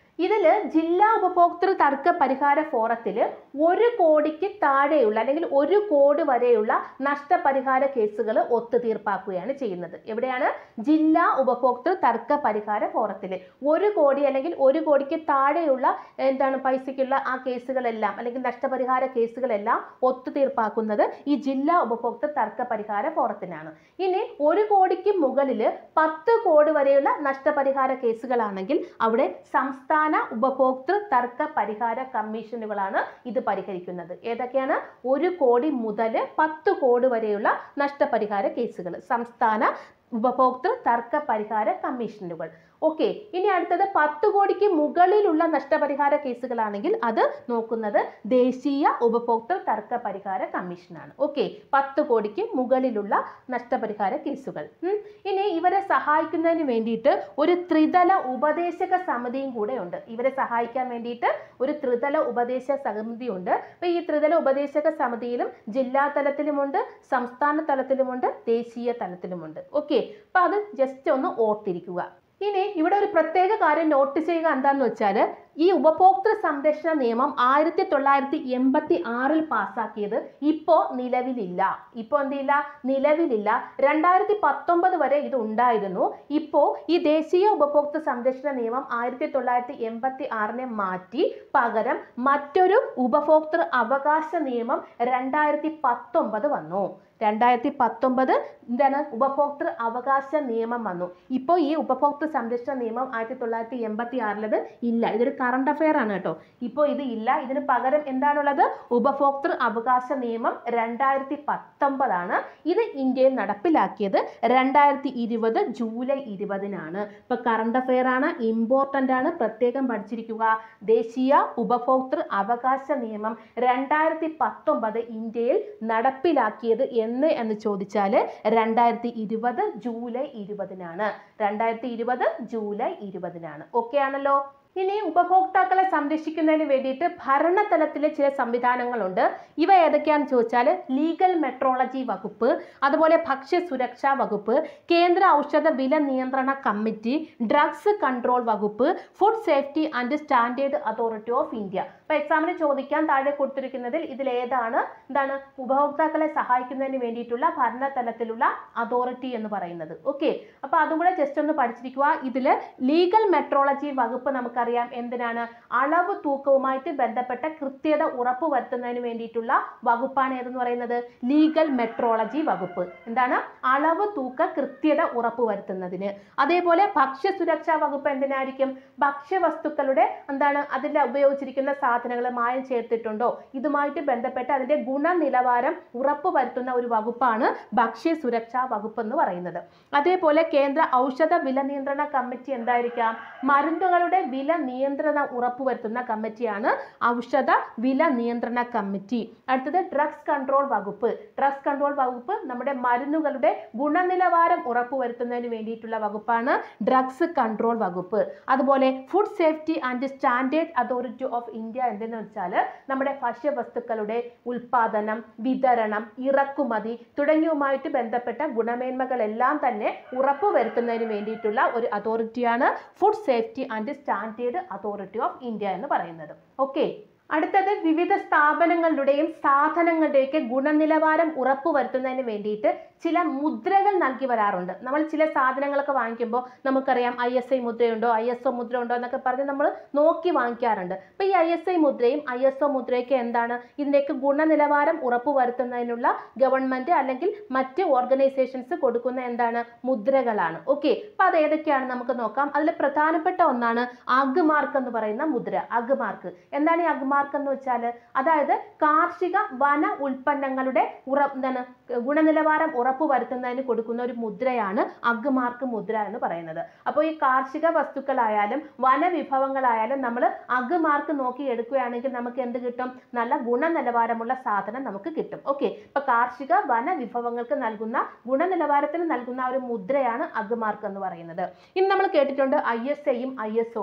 ഇതിൽ ജില്ലാ ഉപഭോക്തൃ തർക്ക പരിഹാര ഫോറത്തിൽ ഒരു കോടിക്ക് താഴെയുള്ള അല്ലെങ്കിൽ ഒരു കോടി വരെയുള്ള നഷ്ടപരിഹാര കേസുകൾ ഒത്തുതീർപ്പാക്കുകയാണ് ചെയ്യുന്നത് എവിടെയാണ് ജില്ലാ ഉപഭോക്തൃ തർക്ക പരിഹാര ഫോറത്തിൽ ഒരു കോടി അല്ലെങ്കിൽ ഒരു കോടിക്ക് താഴെയുള്ള എന്താണ് പൈസയ്ക്കുള്ള ആ കേസുകളെല്ലാം അല്ലെങ്കിൽ നഷ്ടപരിഹാര കേസുകളെല്ലാം ഒത്തുതീർപ്പാക്കുന്നത് ഈ ജില്ലാ ഉപഭോക്തൃ തർക്ക പരിഹാര ഫോറത്തിനാണ് ഇനി ഒരു കോടിക്ക് മുകളിൽ പത്ത് കോടി വരെയുള്ള നഷ്ടപരിഹാര കേസുകളാണെങ്കിൽ അവിടെ സംസ്ഥാന ഉപഭോക്തൃ തർക്ക പരിഹാര കമ്മീഷനുകളാണ് ഇത് പരിഹരിക്കുന്നത് ഏതൊക്കെയാണ് ഒരു കോടി മുതൽ പത്ത് കോടി വരെയുള്ള നഷ്ടപരിഹാര കേസുകൾ സംസ്ഥാന ഉപഭോക്തൃ തർക്ക പരിഹാര കമ്മീഷനുകൾ ഓക്കെ ഇനി അടുത്തത് പത്ത് കോടിക്ക് മുകളിലുള്ള നഷ്ടപരിഹാര കേസുകളാണെങ്കിൽ അത് നോക്കുന്നത് ദേശീയ ഉപഭോക്തൃ തർക്ക പരിഹാര കമ്മീഷനാണ് ഓക്കെ പത്ത് കോടിക്ക് മുകളിലുള്ള നഷ്ടപരിഹാര കേസുകൾ ഉം. ഇനി ഇവരെ സഹായിക്കുന്നതിന് വേണ്ടിയിട്ട് ഒരു ത്രിതല ഉപദേശക സമിതിയും കൂടെ ഉണ്ട് ഇവരെ സഹായിക്കാൻ വേണ്ടിയിട്ട് ഒരു ത്രിതല ഉപദേശക സമിതി ഉണ്ട് അപ്പൊ ഈ ത്രിതല ഉപദേശക സമിതിയിലും ജില്ലാ തലത്തിലുമുണ്ട് സംസ്ഥാന തലത്തിലുമുണ്ട് ദേശീയ തലത്തിലുമുണ്ട് ഓക്കെ അപ്പൊ അത് ജസ്റ്റ് ഒന്ന് ഓർത്തിരിക്കുക ഇനി ഇവിടെ ഒരു പ്രത്യേക കാര്യം നോട്ട് ചെയ്യുക എന്താന്ന് വെച്ചാൽ ഈ ഉപഭോക്തൃ സംരക്ഷണ നിയമം ആയിരത്തി തൊള്ളായിരത്തി എൺപത്തി ആറിൽ പാസ്സാക്കിയത് ഇപ്പോ നിലവിലില്ല ഇപ്പോ എന്തില്ല നിലവിലില്ല രണ്ടായിരത്തി പത്തൊമ്പത് വരെ ഇത് ഉണ്ടായിരുന്നു ഇപ്പോ ഈ ദേശീയ ഉപഭോക്തൃ സംരക്ഷണ നിയമം ആയിരത്തി തൊള്ളായിരത്തി എൺപത്തി ആറിനെ മാറ്റി പകരം മറ്റൊരു ഉപഭോക്തൃ അവകാശ നിയമം രണ്ടായിരത്തി പത്തൊമ്പത് വന്നു രണ്ടായിരത്തി പത്തൊമ്പത് എന്താണ് ഉപഭോക്തൃ അവകാശ നിയമം വന്നു ഇപ്പോൾ ഈ ഉപഭോക്തൃ സംരക്ഷണ നിയമം ആയിരത്തി തൊള്ളായിരത്തി എൺപത്തി ആറിലത് ഇല്ല ഇതൊരു കറണ്ട് അഫെയർ ആണ് കേട്ടോ ഇപ്പോൾ ഇത് ഇല്ല ഇതിന് പകരം എന്താണുള്ളത് ഉപഭോക്തൃ അവകാശ നിയമം രണ്ടായിരത്തി പത്തൊമ്പതാണ് ഇത് ഇന്ത്യയിൽ നടപ്പിലാക്കിയത് രണ്ടായിരത്തി ഇരുപത് ജൂലൈ ഇരുപതിനാണ് ഇപ്പൊ കറണ്ട് അഫെയർ ആണ് ഇമ്പോർട്ടൻ്റ് ആണ് പ്രത്യേകം പഠിച്ചിരിക്കുക ദേശീയ ഉപഭോക്തൃ അവകാശ നിയമം രണ്ടായിരത്തി പത്തൊമ്പത് ഇന്ത്യയിൽ നടപ്പിലാക്കിയത് എന്ന് എന്ന് ചോദിച്ചാൽ രണ്ടായിരത്തി ഇരുപത് ജൂലൈ ഇരുപതിനാണ് രണ്ടായിരത്തി ഇരുപത് ജൂലൈ ഇരുപതിനാണ് ഓക്കെ ആണല്ലോ ഇനി ഉപഭോക്താക്കളെ സംരക്ഷിക്കുന്നതിന് വേണ്ടിയിട്ട് ഭരണതലത്തിലെ ചില സംവിധാനങ്ങളുണ്ട് ഇവ ഏതൊക്കെയാണെന്ന് ചോദിച്ചാൽ ലീഗൽ മെട്രോളജി വകുപ്പ് അതുപോലെ ഭക്ഷ്യ സുരക്ഷാ വകുപ്പ് കേന്ദ്ര ഔഷധ വില നിയന്ത്രണ കമ്മിറ്റി ഡ്രഗ്സ് കൺട്രോൾ വകുപ്പ് food safety and standard authority of India അപ്പോൾ എക്സാമിന് ചോദിക്കാൻ താഴെ കൊടുത്തിരിക്കുന്നതിൽ ഇതിൽ ഏതാണ് എന്താണ് ഉപഭോക്താക്കളെ സഹായിക്കുന്നതിന് വേണ്ടിയിട്ടുള്ള ഭരണതലത്തിലുള്ള അതോറിറ്റി എന്ന് പറയുന്നത് ഓക്കെ അപ്പോൾ അതും കൂടെ ജസ്റ്റ് ഒന്ന് പഠിച്ചിരിക്കുക ഇതിൽ ലീഗൽ മെട്രോളജി വകുപ്പ് നമുക്കറിയാം എന്തിനാണ് അളവ് തൂക്കവുമായിട്ട് ബന്ധപ്പെട്ട കൃത്യത ഉറപ്പുവരുത്തുന്നതിന് വേണ്ടിയിട്ടുള്ള വകുപ്പാണ് ഏതെന്ന് പറയുന്നത് ലീഗൽ മെട്രോളജി വകുപ്പ് എന്താണ് അളവ് തൂക്ക കൃത്യത ഉറപ്പുവരുത്തുന്നതിന് അതേപോലെ ഭക്ഷ്യ സുരക്ഷാ വകുപ്പ് എന്തിനായിരിക്കും ഭക്ഷ്യവസ്തുക്കളുടെ എന്താണ് അതിൽ ഉപയോഗിച്ചിരിക്കുന്ന സാധനങ്ങൾ മായം ചേർത്തിട്ടുണ്ടോ ഇതുമായിട്ട് ബന്ധപ്പെട്ട് അതിന്റെ ഗുണനിലവാരം ഉറപ്പുവരുത്തുന്ന ഒരു വകുപ്പാണ് ഭക്ഷ്യ സുരക്ഷാ വകുപ്പ് എന്ന് പറയുന്നത് അതേപോലെ കേന്ദ്ര ഔഷധ വില നിയന്ത്രണ കമ്മിറ്റി എന്തായിരിക്കാം മരുന്നുകളുടെ വില നിയന്ത്രണം ഉറപ്പുവരുത്തുന്ന കമ്മിറ്റിയാണ് ഔഷധ വില നിയന്ത്രണ കമ്മിറ്റി അടുത്തത് ഡ്രഗ്സ് കൺട്രോൾ വകുപ്പ് ഡ്രഗ്സ് കൺട്രോൾ വകുപ്പ് നമ്മുടെ മരുന്നുകളുടെ ഗുണനിലവാരം ഉറപ്പുവരുത്തുന്നതിന് വേണ്ടിയിട്ടുള്ള വകുപ്പാണ് ഡ്രഗ്സ് കൺട്രോൾ വകുപ്പ് അതുപോലെ food safety and standard authority of India എന്തെന്ന് വെച്ചാൽ നമ്മുടെ ഭക്ഷ്യവസ്തുക്കളുടെ ഉൽപാദനം വിതരണം ഇറക്കുമതി തുടങ്ങിയവുമായിട്ട് ബന്ധപ്പെട്ട ഗുണമേന്മകളെല്ലാം തന്നെ ഉറപ്പുവരുത്തുന്നതിന് വേണ്ടിയിട്ടുള്ള ഒരു അതോറിറ്റിയാണ് food safety and standard authority of India എന്ന് പറയുന്നത് ഓക്കെ അടുത്തത് വിവിധ സ്ഥാപനങ്ങളുടെയും സാധനങ്ങളുടെയൊക്കെ ഗുണനിലവാരം ഉറപ്പുവരുത്തുന്നതിന് വേണ്ടിയിട്ട് ചില മുദ്രകൾ നൽകി വരാറുണ്ട് നമ്മൾ ചില സാധനങ്ങളൊക്കെ വാങ്ങിക്കുമ്പോൾ നമുക്കറിയാം ഐ എസ് ഐ മുദ്രയുണ്ടോ ഐ എസ് ഒ മുദ്ര ഉണ്ടോ എന്നൊക്കെ പറഞ്ഞ് നമ്മൾ നോക്കി വാങ്ങിക്കാറുണ്ട് അപ്പോൾ ഈ ഐ എസ് ഐ മുദ്രയും ഐ എസ് ഒ മുദ്രയൊക്കെ എന്താണ് ഇതിൻ്റെയൊക്കെ ഗുണനിലവാരം ഉറപ്പുവരുത്തുന്നതിനുള്ള ഗവൺമെൻറ് അല്ലെങ്കിൽ മറ്റ് ഓർഗനൈസേഷൻസ് കൊടുക്കുന്ന എന്താണ് മുദ്രകളാണ് ഓക്കെ അപ്പോൾ അത് ഏതൊക്കെയാണ് നമുക്ക് നോക്കാം അതിൽ പ്രധാനപ്പെട്ട ഒന്നാണ് അഗ് മാർക്ക് എന്ന് പറയുന്ന മുദ്ര അഗ് മാർക്ക് എന്താണ് ഈ അഗ് മാർക്ക് എന്ന് വെച്ചാൽ അതായത് കാർഷിക വന ഉൽപ്പന്നങ്ങളുടെ ഉറ എന്താണ് ഗുണനിലവാരം ഉറപ്പുവരുത്തുന്നതിന് കൊടുക്കുന്ന ഒരു മുദ്രയാണ് അഗ് മാർക്ക് മുദ്ര എന്ന് പറയുന്നത് അപ്പോൾ ഈ കാർഷിക വസ്തുക്കളായാലും വനവിഭവങ്ങളായാലും നമ്മൾ അഗ് മാർക്ക് നോക്കി എടുക്കുകയാണെങ്കിൽ നമുക്ക് എന്ത് കിട്ടും നല്ല ഗുണനിലവാരമുള്ള സാധനം നമുക്ക് കിട്ടും ഓക്കെ ഇപ്പൊ കാർഷിക വന വിഭവങ്ങൾക്ക് നൽകുന്ന ഗുണനിലവാരത്തിന് നൽകുന്ന ഒരു മുദ്രയാണ് അഗ് മാർക്ക് എന്ന് പറയുന്നത് ഇനി നമ്മൾ കേട്ടിട്ടുണ്ട് ഐ എസ് ഐയും ഐ എസ് ഒയും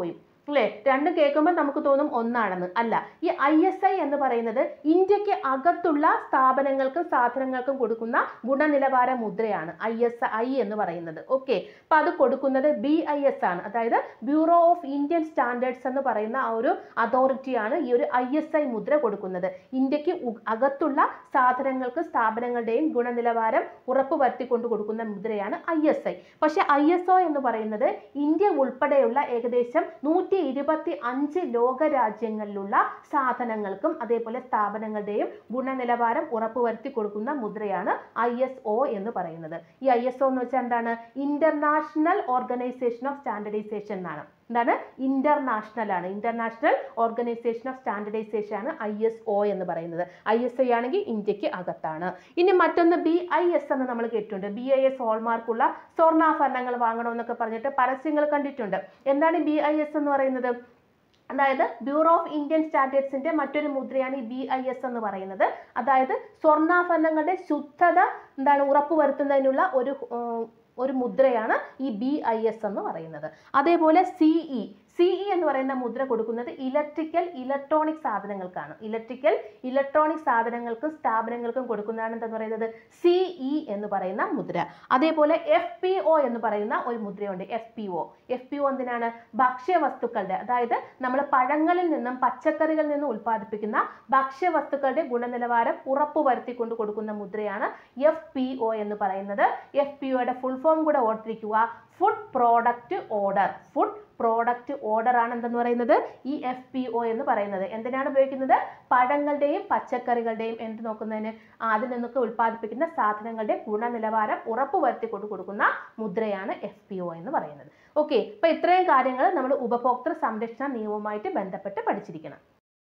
അല്ലേ രണ്ടും കേൾക്കുമ്പോൾ നമുക്ക് തോന്നും ഒന്നാണെന്ന് അല്ല ഈ ഐ എസ് ഐ എന്ന് പറയുന്നത് ഇന്ത്യക്ക് അകത്തുള്ള സ്ഥാപനങ്ങൾക്കും സാധനങ്ങൾക്കും കൊടുക്കുന്ന ഗുണനിലവാര മുദ്രയാണ് ഐ എസ് ഐ എന്ന് പറയുന്നത് ഓക്കെ അപ്പൊ അത് കൊടുക്കുന്നത് ബി ഐ എസ് ആണ് അതായത് ബ്യൂറോ ഓഫ് ഇന്ത്യൻ സ്റ്റാൻഡേർഡ്സ് എന്ന് പറയുന്ന ആ ഒരു അതോറിറ്റിയാണ് ഈ ഒരു ഐ എസ് ഐ മുദ്ര കൊടുക്കുന്നത് ഇന്ത്യക്ക് ഉ- അകത്തുള്ള സാധനങ്ങൾക്ക് സ്ഥാപനങ്ങളുടെയും ഗുണനിലവാരം ഉറപ്പുവരുത്തിക്കൊണ്ട് കൊടുക്കുന്ന മുദ്രയാണ് ഐ എസ് ഐ പക്ഷെ ഐ എസ് ഒ എന്ന് പറയുന്നത് ഇന്ത്യ ഉൾപ്പെടെയുള്ള ഏകദേശം നൂറ്റി ഇരുപത്തി അഞ്ച് ലോക രാജ്യങ്ങളിലുള്ള സാധനങ്ങൾക്കും അതേപോലെ സ്ഥാപനങ്ങളുടെയും ഗുണനിലവാരം ഉറപ്പുവരുത്തി കൊടുക്കുന്ന മുദ്രയാണ് ഐ എസ് ഒ എന്ന് പറയുന്നത് ഈ ഐ എസ് ഒ എന്ന് വെച്ചാൽ എന്താണ് ഇന്റർനാഷണൽ ഓർഗനൈസേഷൻ ഓഫ് സ്റ്റാൻഡർഡൈസേഷൻ എന്നാണ് എന്താണ് ഇന്റർനാഷണൽ ആണ് ഇന്റർനാഷണൽ ഓർഗനൈസേഷൻ ഓഫ് സ്റ്റാൻഡർഡൈസേഷൻ ആണ് ഐ എസ് ഒ എന്ന് പറയുന്നത് ഐ എസ് ഐ ആണെങ്കിൽ ഇന്ത്യക്ക് അകത്താണ് ഇനി മറ്റൊന്ന് ബി ഐ എസ് എന്ന് നമ്മൾ കേട്ടിട്ടുണ്ട് ബി ഐ എസ് ഹോൾമാർക്കുള്ള സ്വർണ്ണാഭരണങ്ങൾ വാങ്ങണമെന്നൊക്കെ പറഞ്ഞിട്ട് പരസ്യങ്ങൾ കണ്ടിട്ടുണ്ട് എന്താണ് ബി ഐ എസ് എന്ന് പറയുന്നത് അതായത് ബ്യൂറോ ഓഫ് ഇന്ത്യൻ സ്റ്റാൻഡേർഡ്സിന്റെ മറ്റൊരു മുദ്രയാണ് ഈ ബി ഐ എസ് എന്ന് പറയുന്നത് അതായത് സ്വർണ്ണാഭരണങ്ങളുടെ ശുദ്ധത എന്താണ് ഉറപ്പുവരുത്തുന്നതിനുള്ള ഒരു ഉം, ഒരു മുദ്രയാണ് ഈ ബി ഐ എസ് എന്ന് പറയുന്നത് അതേപോലെ സിഇ സിഇ എന്ന് പറയുന്ന മുദ്ര കൊടുക്കുന്നത് ഇലക്ട്രിക്കൽ ഇലക്ട്രോണിക് സാധനങ്ങൾക്കാണ് ഇലക്ട്രിക്കൽ ഇലക്ട്രോണിക് സാധനങ്ങൾക്കും സ്ഥാപനങ്ങൾക്കും കൊടുക്കുന്നതാണ് എന്താന്ന് പറയുന്നത് സിഇ എന്ന് പറയുന്ന മുദ്ര അതേപോലെ എഫ് പി ഒ എന്ന് പറയുന്ന ഒരു മുദ്രയുണ്ട് F P O F P O എന്തിനാണ് ഭക്ഷ്യവസ്തുക്കളുടെ അതായത് നമ്മൾ പഴങ്ങളിൽ നിന്നും പച്ചക്കറികളിൽ നിന്നും ഉൽപ്പാദിപ്പിക്കുന്ന ഭക്ഷ്യവസ്തുക്കളുടെ ഗുണനിലവാരം ഉറപ്പുവരുത്തിക്കൊണ്ട് കൊടുക്കുന്ന മുദ്രയാണ് എഫ് പി ഒ എന്ന് പറയുന്നത് എഫ് പി ഒയുടെ ഫുൾ ഫോം കൂടെ ഓർത്തിരിക്കുക food product order food product order ആണ് എന്തെന്ന് പറയുന്നത് ഈ എഫ് പി ഒ എന്ന് പറയുന്നത് എന്തിനാണ് ഉപയോഗിക്കുന്നത് പഴങ്ങളുടെയും പച്ചക്കറികളുടെയും എന്ത് നോക്കുന്നതിന് ആ, അതിൽ നിന്നൊക്കെ ഉൽപ്പാദിപ്പിക്കുന്ന സാധനങ്ങളുടെ ഗുണനിലവാരം ഉറപ്പുവരുത്തി കൊണ്ട് കൊടുക്കുന്ന മുദ്രയാണ് എഫ് പി ഒ എന്ന് പറയുന്നത് ഓക്കെ അപ്പൊ ഇത്രയും കാര്യങ്ങൾ നമ്മൾ ഉപഭോക്തൃ സംരക്ഷണ നിയമവുമായിട്ട് ബന്ധപ്പെട്ട് പഠിച്ചിരിക്കണം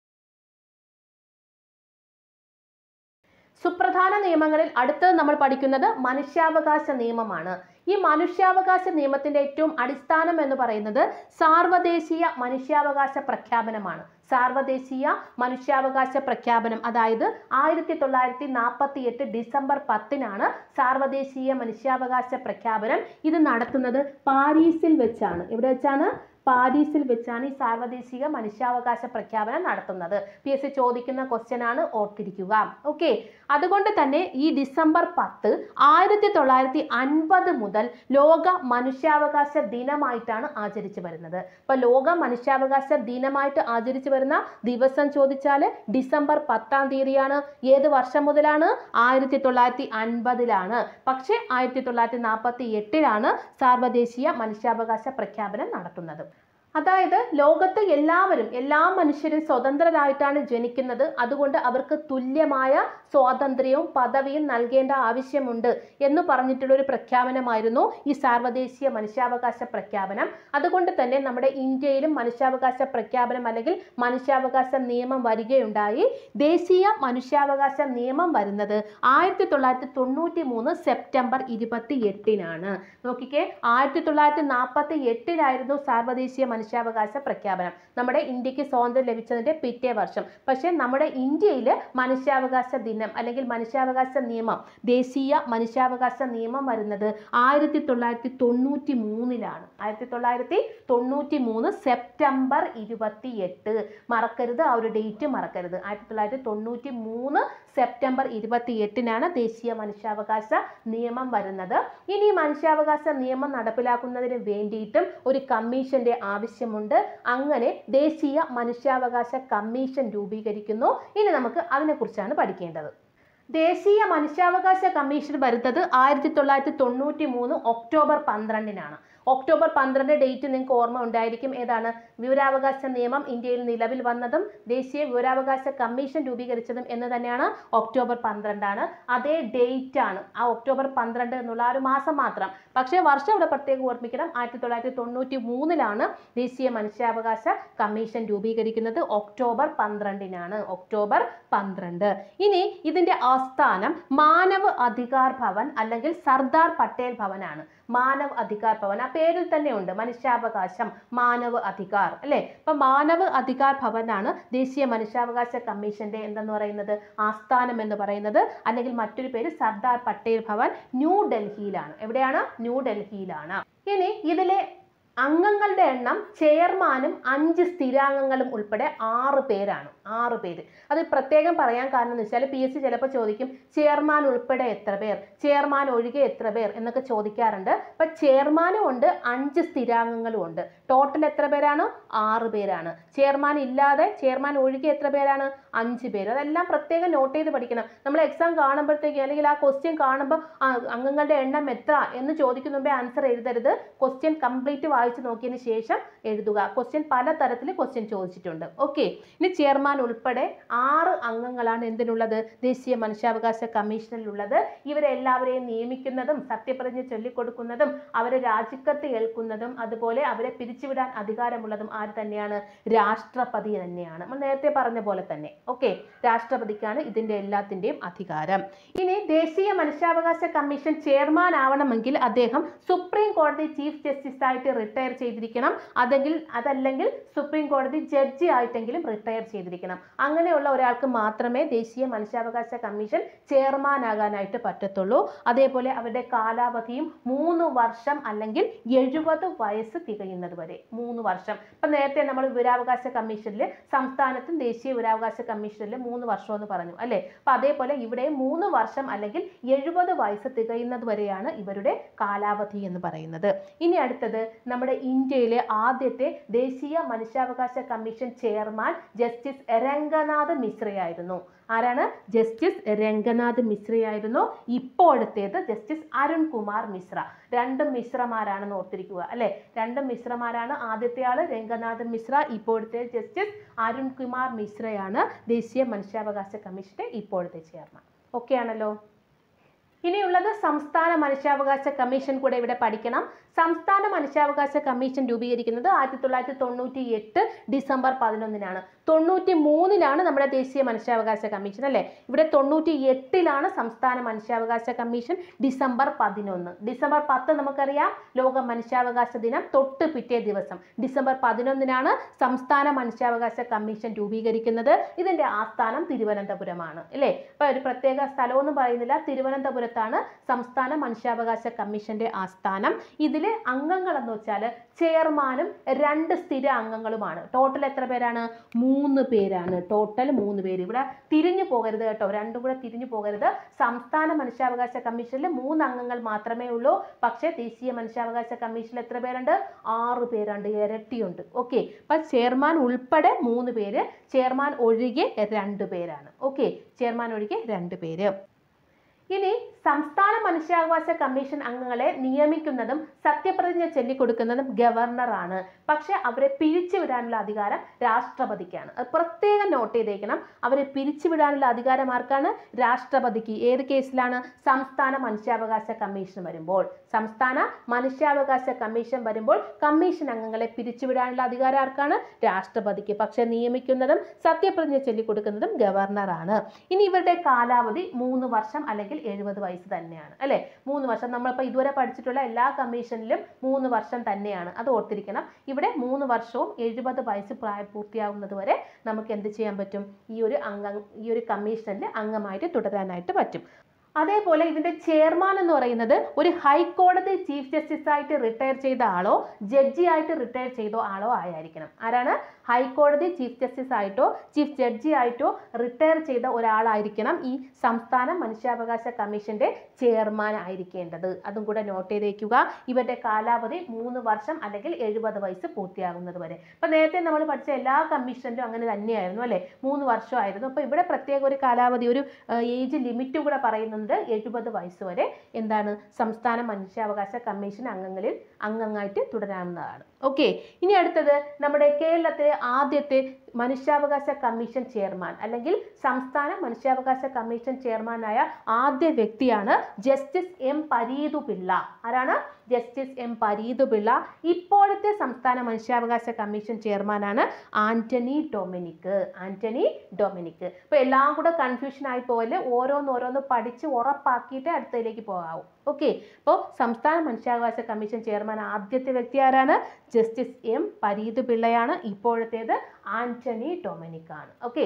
സുപ്രധാന നിയമങ്ങളിൽ അടുത്തത് നമ്മൾ പഠിക്കുന്നത് മനുഷ്യാവകാശ നിയമമാണ് ഈ മനുഷ്യാവകാശ നിയമത്തിന്റെ ഏറ്റവും അടിസ്ഥാനം എന്ന് പറയുന്നത് സാർവദേശീയ മനുഷ്യാവകാശ പ്രഖ്യാപനമാണ് സാർവദേശീയ മനുഷ്യാവകാശ പ്രഖ്യാപനം അതായത് ആയിരത്തി തൊള്ളായിരത്തി നാൽപ്പത്തി എട്ട് ഡിസംബർ പത്തിനാണ് സാർവദേശീയ മനുഷ്യാവകാശ പ്രഖ്യാപനം ഇത് നടത്തുന്നത് പാരീസിൽ വെച്ചാണ് എവിടെ വെച്ചാണ് പാരീസിൽ വെച്ചാണ് ഈ സാർവദേശിക മനുഷ്യാവകാശ പ്രഖ്യാപനം നടത്തുന്നത് പി എസ് സി ചോദിക്കുന്ന ക്വസ്റ്റ്യൻ ആണ് ഓർത്തിരിക്കുക ഓക്കെ അതുകൊണ്ട് തന്നെ ഈ ഡിസംബർ പത്ത് ആയിരത്തി തൊള്ളായിരത്തി അൻപത് മുതൽ ലോക മനുഷ്യാവകാശ ദിനമായിട്ടാണ് ആചരിച്ചു വരുന്നത് ഇപ്പൊ ലോക മനുഷ്യാവകാശ ദിനമായിട്ട് ആചരിച്ചു വരുന്ന ദിവസം ചോദിച്ചാൽ ഡിസംബർ പത്താം തീയതിയാണ് ഏത് വർഷം മുതലാണ് ആയിരത്തി തൊള്ളായിരത്തി അൻപതിലാണ് പക്ഷേ ആയിരത്തി തൊള്ളായിരത്തി നാൽപ്പത്തി എട്ടിലാണ് സാർവദേശീയ മനുഷ്യാവകാശ പ്രഖ്യാപനം നടത്തുന്നത് അതായത് ലോകത്ത് എല്ലാവരും എല്ലാ മനുഷ്യരും സ്വതന്ത്രരായിട്ടാണ് ജനിക്കുന്നത് അതുകൊണ്ട് അവർക്ക് തുല്യമായ സ്വാതന്ത്ര്യവും പദവിയും നൽകേണ്ട ആവശ്യമുണ്ട് എന്ന് പറഞ്ഞിട്ടുള്ള ഒരു പ്രഖ്യാപനമായിരുന്നു ഈ സാർവദേശീയ മനുഷ്യാവകാശ പ്രഖ്യാപനം അതുകൊണ്ട് തന്നെ നമ്മുടെ ഇന്ത്യയിലും മനുഷ്യാവകാശ പ്രഖ്യാപനം അല്ലെങ്കിൽ മനുഷ്യാവകാശ നിയമം വരികയുണ്ടായി ദേശീയ മനുഷ്യാവകാശ നിയമം വരുന്നത് ആയിരത്തി തൊള്ളായിരത്തി തൊണ്ണൂറ്റി മൂന്ന് സെപ്റ്റംബർ ഇരുപത്തി എട്ടിനാണ് നോക്കിക്കേ ആയിരത്തി തൊള്ളായിരത്തി നാൽപ്പത്തി എട്ടിലായിരുന്നു സാർവദേശീയ മനുഷ്യാവകാശ പ്രഖ്യാപനം നമ്മുടെ ഇന്ത്യക്ക് സ്വാതന്ത്ര്യം ലഭിച്ചതിന്റെ പിറ്റേ വർഷം പക്ഷേ നമ്മുടെ ഇന്ത്യയിൽ മനുഷ്യാവകാശ ദിനം അല്ലെങ്കിൽ മനുഷ്യാവകാശ നിയമം ദേശീയ മനുഷ്യാവകാശ നിയമം വരുന്നത് ആയിരത്തി തൊള്ളായിരത്തി തൊണ്ണൂറ്റി മൂന്നിലാണ് ആയിരത്തി തൊള്ളായിരത്തി തൊണ്ണൂറ്റി മൂന്ന് സെപ്റ്റംബർ ഇരുപത്തി എട്ട് മറക്കരുത് ആ ഒരു ഡേറ്റ് മറക്കരുത് ആയിരത്തി തൊള്ളായിരത്തി തൊണ്ണൂറ്റി മൂന്ന് സെപ്റ്റംബർ ഇരുപത്തി എട്ടിനാണ് ദേശീയ മനുഷ്യാവകാശ നിയമം വരുന്നത് ഇനി ഈ മനുഷ്യാവകാശ നിയമം നടപ്പിലാക്കുന്നതിന് വേണ്ടിയിട്ടും ഒരു കമ്മീഷന്റെ ആവശ്യമുണ്ട് അങ്ങനെ ദേശീയ മനുഷ്യാവകാശ കമ്മീഷൻ രൂപീകരിക്കുന്നു ഇനി നമുക്ക് അതിനെക്കുറിച്ചാണ് പഠിക്കേണ്ടത് ദേശീയ മനുഷ്യാവകാശ കമ്മീഷൻ വരുന്നത് ആയിരത്തി തൊള്ളായിരത്തി തൊണ്ണൂറ്റി മൂന്ന് ഒക്ടോബർ പന്ത്രണ്ടിനാണ് ഒക്ടോബർ പന്ത്രണ്ട് ഡേറ്റ് നിങ്ങൾക്ക് ഓർമ്മ ഉണ്ടായിരിക്കും ഏതാണ് വിവരാവകാശ നിയമം ഇന്ത്യയിൽ നിലവിൽ വന്നതും ദേശീയ വിവരാവകാശ കമ്മീഷൻ രൂപീകരിച്ചതും എന്ന് തന്നെയാണ് ഒക്ടോബർ പന്ത്രണ്ടാണ് അതേ ഡേറ്റ് ആണ് ആ ഒക്ടോബർ പന്ത്രണ്ട് എന്നുള്ള ആ ഒരു മാസം മാത്രം പക്ഷേ വർഷം ഇവിടെ പ്രത്യേകം ഓർമ്മിക്കണം ആയിരത്തി തൊള്ളായിരത്തി തൊണ്ണൂറ്റി മൂന്നിലാണ് ദേശീയ മനുഷ്യാവകാശ കമ്മീഷൻ രൂപീകരിക്കുന്നത് ഒക്ടോബർ പന്ത്രണ്ടിനാണ് ഒക്ടോബർ പന്ത്രണ്ട് ഇനി ഇതിന്റെ ആസ്ഥാനം മാനവ് അധികാർ ഭവൻ അല്ലെങ്കിൽ സർദാർ പട്ടേൽ ഭവനാണ് മാനവ് അധികാർ ഭവൻ ആ പേരിൽ തന്നെ ഉണ്ട് മനുഷ്യാവകാശം മാനവ് അധികാർ അല്ലെ അപ്പൊ മാനവ് അധികാർ ഭവനാണ് ദേശീയ മനുഷ്യാവകാശ കമ്മീഷന്റെ എന്തെന്ന് പറയുന്നത് ആസ്ഥാനം എന്ന് പറയുന്നത് അല്ലെങ്കിൽ മറ്റൊരു പേര് സർദാർ പട്ടേൽ ഭവൻ ന്യൂ ഡൽഹിയിലാണ് എവിടെയാണ് ന്യൂ ഡൽഹിയിലാണ് ഇനി ഇതിലെ അംഗങ്ങളുടെ എണ്ണം ചെയർമാനും അഞ്ച് സ്ഥിരാംഗങ്ങളും ഉൾപ്പെടെ ആറ് പേരാണ് ആറ് പേര് അത് പ്രത്യേകം പറയാൻ കാരണം എന്ന് വെച്ചാൽ പി എസ് സി ചിലപ്പോൾ ചോദിക്കും ചെയർമാൻ ഉൾപ്പെടെ എത്ര പേർ ചെയർമാൻ ഒഴികെ എത്ര പേർ എന്നൊക്കെ ചോദിക്കാറുണ്ട് അപ്പം ചെയർമാനും ഉണ്ട് അഞ്ച് സ്ഥിരാംഗങ്ങളും ഉണ്ട് ടോട്ടൽ എത്ര പേരാണ് ആറ് പേരാണ് ചെയർമാൻ ഇല്ലാതെ ചെയർമാൻ ഒഴികെ എത്ര പേരാണ് അഞ്ച് പേര് അതെല്ലാം പ്രത്യേകം നോട്ട് ചെയ്ത് പഠിക്കണം നമ്മൾ എക്സാം കാണുമ്പോഴത്തേക്ക് അല്ലെങ്കിൽ ആ ക്വസ്റ്റ്യൻ കാണുമ്പോൾ ആ അംഗങ്ങളുടെ എണ്ണം എത്ര എന്ന് ചോദിക്കുന്ന മുമ്പേ ആൻസർ എഴുതരുത് ക്വസ്റ്റ്യൻ കംപ്ലീറ്റ് വായിച്ച് നോക്കിയതിന് ശേഷം എഴുതുക ക്വസ്റ്റ്യൻ പല തരത്തിൽ ക്വസ്റ്റ്യൻ ചോദിച്ചിട്ടുണ്ട് ഓക്കെ ഇനി ചെയർമാൻ ഉൾപ്പെടെ ആറ് അംഗങ്ങളാണ് എന്തിനുള്ളത് ദേശീയ മനുഷ്യാവകാശ കമ്മീഷനിലുള്ളത് ഇവരെ എല്ലാവരെയും നിയമിക്കുന്നതും സത്യപ്രതിജ്ഞ ചൊല്ലിക്കൊടുക്കുന്നതും അവരെ രാജിക്കത്ത് ഏൽക്കുന്നതും അതുപോലെ അവരെ പിരിച്ചുവിടാൻ അധികാരമുള്ളതും ആര് തന്നെയാണ് രാഷ്ട്രപതി തന്നെയാണ് നമ്മൾ നേരത്തെ പറഞ്ഞ പോലെ തന്നെ ഓക്കെ രാഷ്ട്രപതിക്കാണ് ഇതിന്റെ എല്ലാത്തിന്റെയും അധികാരം ഇനി ദേശീയ മനുഷ്യാവകാശ കമ്മീഷൻ ചെയർമാൻ ആവണമെങ്കിൽ അദ്ദേഹം സുപ്രീം കോടതി ചീഫ് ജസ്റ്റിസ് ആയിട്ട് റിട്ടയർ ചെയ്തിരിക്കണം അതെങ്കിൽ അതല്ലെങ്കിൽ സുപ്രീം കോടതി ജഡ്ജി ആയിട്ടെങ്കിലും റിട്ടയർ ചെയ്തിരിക്കണം അങ്ങനെയുള്ള ഒരാൾക്ക് മാത്രമേ ദേശീയ മനുഷ്യാവകാശ കമ്മീഷൻ ചെയർമാൻ ആകാനായിട്ട് പറ്റത്തുള്ളൂ അതേപോലെ അവരുടെ കാലാവധിയും മൂന്ന് വർഷം അല്ലെങ്കിൽ എഴുപത് വയസ്സ് തികയുന്നത് വരെ മൂന്ന് വർഷം ഇപ്പം നേരത്തെ നമ്മൾ വിവരാവകാശ കമ്മീഷനിൽ സംസ്ഥാനത്തും ദേശീയ വിവരാവകാശ കമ്മീഷനിൽ മൂന്ന് വർഷം എന്ന് പറഞ്ഞു അല്ലേ അപ്പം അതേപോലെ ഇവിടെ മൂന്ന് വർഷം അല്ലെങ്കിൽ എഴുപത് വയസ്സ് തികയുന്നത് വരെയാണ് ഇവരുടെ കാലാവധി എന്ന് പറയുന്നത് ഇനി അടുത്തത് നമ്മുടെ ഇന്ത്യയിലെ ആദ്യത്തെ ദേശീയ മനുഷ്യാവകാശ കമ്മീഷൻ ചെയർമാൻ ജസ്റ്റിസ് രംഗനാഥ് മിശ്രയായിരുന്നു ആരാണ് ജസ്റ്റിസ് രംഗനാഥ് മിശ്രയായിരുന്നു ഇപ്പോഴത്തേത് ജസ്റ്റിസ് അരുൺ കുമാർ മിശ്ര രണ്ടും മിശ്രമാരാണെന്ന് ഓർത്തിരിക്കുക അല്ലെ രണ്ടും മിശ്രമാരാണ് ആദ്യത്തെ ആള് രംഗനാഥ് മിശ്ര ഇപ്പോഴത്തെ ജസ്റ്റിസ് അരുൺ കുമാർ മിശ്രയാണ് ദേശീയ മനുഷ്യാവകാശ കമ്മീഷന്റെ ഇപ്പോഴത്തെ ചെയർമാൻ ഓക്കെ ആണല്ലോ ഇനിയുള്ളത് സംസ്ഥാന മനുഷ്യാവകാശ കമ്മീഷൻ കൂടെ ഇവിടെ പഠിക്കണം സംസ്ഥാന മനുഷ്യാവകാശ കമ്മീഷൻ രൂപീകരിക്കുന്നത് ആയിരത്തി തൊള്ളായിരത്തി തൊണ്ണൂറ്റി എട്ട് ഡിസംബർ പതിനൊന്നിനാണ് തൊണ്ണൂറ്റി മൂന്നിലാണ് നമ്മുടെ ദേശീയ മനുഷ്യാവകാശ കമ്മീഷൻ അല്ലേ ഇവിടെ തൊണ്ണൂറ്റി എട്ടിലാണ് സംസ്ഥാന മനുഷ്യാവകാശ കമ്മീഷൻ ഡിസംബർ പതിനൊന്ന് ഡിസംബർ പത്ത് നമുക്കറിയാം ലോക മനുഷ്യാവകാശ ദിനം തൊട്ട് പിറ്റേ ദിവസം ഡിസംബർ പതിനൊന്നിനാണ് സംസ്ഥാന മനുഷ്യാവകാശ കമ്മീഷൻ രൂപീകരിക്കുന്നത് ഇതിന്റെ ആസ്ഥാനം തിരുവനന്തപുരമാണ് അല്ലേ അപ്പൊ ഒരു പ്രത്യേക സ്ഥലമൊന്നും പറയുന്നില്ല തിരുവനന്തപുരത്താണ് സംസ്ഥാന മനുഷ്യാവകാശ കമ്മീഷന്റെ ആസ്ഥാനം ഇതിലെ അംഗങ്ങൾ എന്ന് വെച്ചാൽ ചെയർമാനും രണ്ട് സ്ഥിര അംഗങ്ങളുമാണ് ടോട്ടൽ എത്ര പേരാണ് മൂന്ന് പേരാണ് ടോട്ടൽ മൂന്ന് പേര് ഇവിടെ തിരിഞ്ഞു പോകരുത് കേട്ടോ രണ്ടും കൂടെ തിരിഞ്ഞു പോകരുത് സംസ്ഥാന മനുഷ്യാവകാശ കമ്മീഷനിൽ മൂന്ന് അംഗങ്ങൾ മാത്രമേ ഉള്ളൂ പക്ഷേ ദേശീയ മനുഷ്യാവകാശ കമ്മീഷനിൽ എത്ര പേരുണ്ട് ആറ് പേരുണ്ട് ഇരട്ടിയുണ്ട് ഓക്കെ അപ്പൊ ചെയർമാൻ ഉൾപ്പെടെ മൂന്ന് പേര് ചെയർമാൻ ഒഴികെ രണ്ട് പേരാണ് ഓക്കെ ചെയർമാൻ ഒഴികെ രണ്ട് പേര് ഇനി സംസ്ഥാന മനുഷ്യാവകാശ കമ്മീഷൻ അംഗങ്ങളെ നിയമിക്കുന്നതും സത്യപ്രതിജ്ഞ ചൊല്ലിക്കൊടുക്കുന്നതും ഗവർണറാണ് പക്ഷെ അവരെ പിരിച്ചുവിടാനുള്ള അധികാരം രാഷ്ട്രപതിക്കാണ് അത് പ്രത്യേകം നോട്ട് ചെയ്തേക്കണം അവരെ പിരിച്ചുവിടാനുള്ള അധികാരം ആർക്കാണ് രാഷ്ട്രപതിക്ക് ഏത് കേസിലാണ് സംസ്ഥാന മനുഷ്യാവകാശ കമ്മീഷൻ വരുമ്പോൾ സംസ്ഥാന മനുഷ്യാവകാശ കമ്മീഷൻ വരുമ്പോൾ കമ്മീഷൻ അംഗങ്ങളെ പിരിച്ചുവിടാനുള്ള അധികാരം ആർക്കാണ് രാഷ്ട്രപതിക്ക് പക്ഷെ നിയമിക്കുന്നതും സത്യപ്രതിജ്ഞ ചൊല്ലിക്കൊടുക്കുന്നതും ഗവർണറാണ് ഇനി ഇവരുടെ കാലാവധി മൂന്ന് വർഷം അല്ലെങ്കിൽ എഴുപത് വയസ്സ് തന്നെയാണ് അല്ലെ മൂന്ന് വർഷം നമ്മളിപ്പോൾ ഇതുവരെ പഠിച്ചിട്ടുള്ള എല്ലാ കമ്മീഷനിലും മൂന്ന് വർഷം തന്നെയാണ് അത് ഓർത്തിരിക്കണം ഇവിടെ മൂന്ന് വർഷവും എഴുപത് വയസ്സ് പ്രായപൂർത്തിയാകുന്നത് വരെ നമുക്ക് എന്ത് ചെയ്യാൻ പറ്റും ഈ ഒരു അംഗം ഈ ഒരു കമ്മീഷനിൽ അംഗമായിട്ട് തുടരാനായിട്ട് പറ്റും അതേപോലെ ഇതിന്റെ ചെയർമാൻ എന്ന് പറയുന്നത് ഒരു ഹൈക്കോടതി ചീഫ് ജസ്റ്റിസ് ആയിട്ട് റിട്ടയർ ചെയ്ത ആളോ ജഡ്ജി ആയിട്ട് റിട്ടയർ ചെയ്ത ആളോ ആയിരിക്കണം ആരാണ് ഹൈക്കോടതി ചീഫ് ജസ്റ്റിസ് ആയിട്ടോ ചീഫ് ജഡ്ജി ആയിട്ടോ റിട്ടയർ ചെയ്ത ഒരാളായിരിക്കണം ഈ സംസ്ഥാന മനുഷ്യാവകാശ കമ്മീഷന്റെ ചെയർമാൻ ആയിരിക്കേണ്ടത് അതും കൂടെ നോട്ട് ചെയ്തേക്കുക ഇവരുടെ കാലാവധി മൂന്ന് വർഷം അല്ലെങ്കിൽ എഴുപത് വയസ്സ് പൂർത്തിയാകുന്നത് വരെ അപ്പൊ നേരത്തെ നമ്മൾ പഠിച്ച എല്ലാ കമ്മീഷനിലും അങ്ങനെ തന്നെയായിരുന്നു അല്ലെ മൂന്ന് വർഷമായിരുന്നു അപ്പൊ ഇവിടെ പ്രത്യേക ഒരു കാലാവധി ഒരു ഏജ് ലിമിറ്റ് കൂടെ പറയുന്നുണ്ട് എഴുപത് വയസ്സ് വരെ എന്താണ് സംസ്ഥാന മനുഷ്യാവകാശ കമ്മീഷൻ അംഗങ്ങളിൽ അംഗമായിട്ട് തുടരാവുന്നതാണ് ഓക്കെ ഇനി അടുത്തത് നമ്മുടെ കേരളത്തിലെ ആദ്യത്തെ മനുഷ്യാവകാശ കമ്മീഷൻ ചെയർമാൻ അല്ലെങ്കിൽ സംസ്ഥാന മനുഷ്യാവകാശ കമ്മീഷൻ ചെയർമാനായ ആദ്യ വ്യക്തിയാണ് ജസ്റ്റിസ് എം പരീതു പിള്ള ആരാണ് ജസ്റ്റിസ് എം പരീതു പിള്ള ഇപ്പോഴത്തെ സംസ്ഥാന മനുഷ്യാവകാശ കമ്മീഷൻ ചെയർമാനാണ് ആന്റണി ഡൊമിനിക് ആന്റണി ഡൊമിനിക് അപ്പോൾ എല്ലാം കൂടെ കൺഫ്യൂഷൻ ആയി പോകല് ഓരോന്നോരോന്ന് പഠിച്ച് ഉറപ്പാക്കിയിട്ട് അടുത്തതിലേക്ക് പോകാവൂ ഓക്കെ അപ്പോൾ സംസ്ഥാന മനുഷ്യാവകാശ കമ്മീഷൻ ചെയർമാൻ ആദ്യത്തെ വ്യക്തി ആരാണ് ജസ്റ്റിസ് എം പരീതു പിള്ളയാണ് ഇപ്പോഴത്തേത് ആന്റണി ഡൊമിനിക് ആണ് ഓക്കെ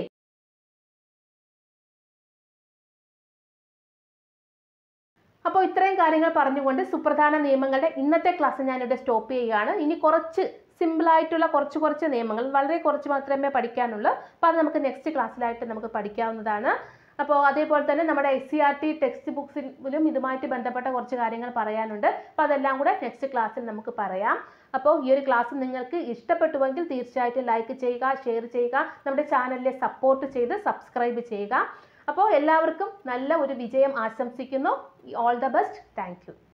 അപ്പോൾ ഇത്രയും കാര്യങ്ങൾ പറഞ്ഞുകൊണ്ട് സുപ്രധാന നിയമങ്ങളുടെ ഇന്നത്തെ ക്ലാസ് ഞാനിവിടെ സ്റ്റോപ്പ് ചെയ്യുകയാണ് ഇനി കുറച്ച് സിമ്പിളായിട്ടുള്ള കുറച്ച് കുറച്ച് നിയമങ്ങൾ വളരെ കുറച്ച് മാത്രമേ പഠിക്കാനുള്ളൂ അപ്പോൾ അത് നമുക്ക് നെക്സ്റ്റ് ക്ലാസ്സിലായിട്ട് നമുക്ക് പഠിക്കാവുന്നതാണ് അപ്പോൾ അതേപോലെ തന്നെ നമ്മുടെ S C R T text ബുക്സിലും ഇതുമായിട്ട് ബന്ധപ്പെട്ട കുറച്ച് കാര്യങ്ങൾ പറയാനുണ്ട് അപ്പോൾ അതെല്ലാം കൂടെ നെക്സ്റ്റ് ക്ലാസ്സിൽ നമുക്ക് പറയാം അപ്പോൾ ഈ ഒരു ക്ലാസ് നിങ്ങൾക്ക് ഇഷ്ടപ്പെട്ടുവെങ്കിൽ തീർച്ചയായിട്ടും ലൈക്ക് ചെയ്യുക ഷെയർ ചെയ്യുക നമ്മുടെ ചാനലിനെ സപ്പോർട്ട് ചെയ്ത് സബ്സ്ക്രൈബ് ചെയ്യുക അപ്പോൾ എല്ലാവർക്കും നല്ല ഒരു വിജയം ആശംസിക്കുന്നു ഓൾ ദ ബെസ്റ്റ് താങ്ക്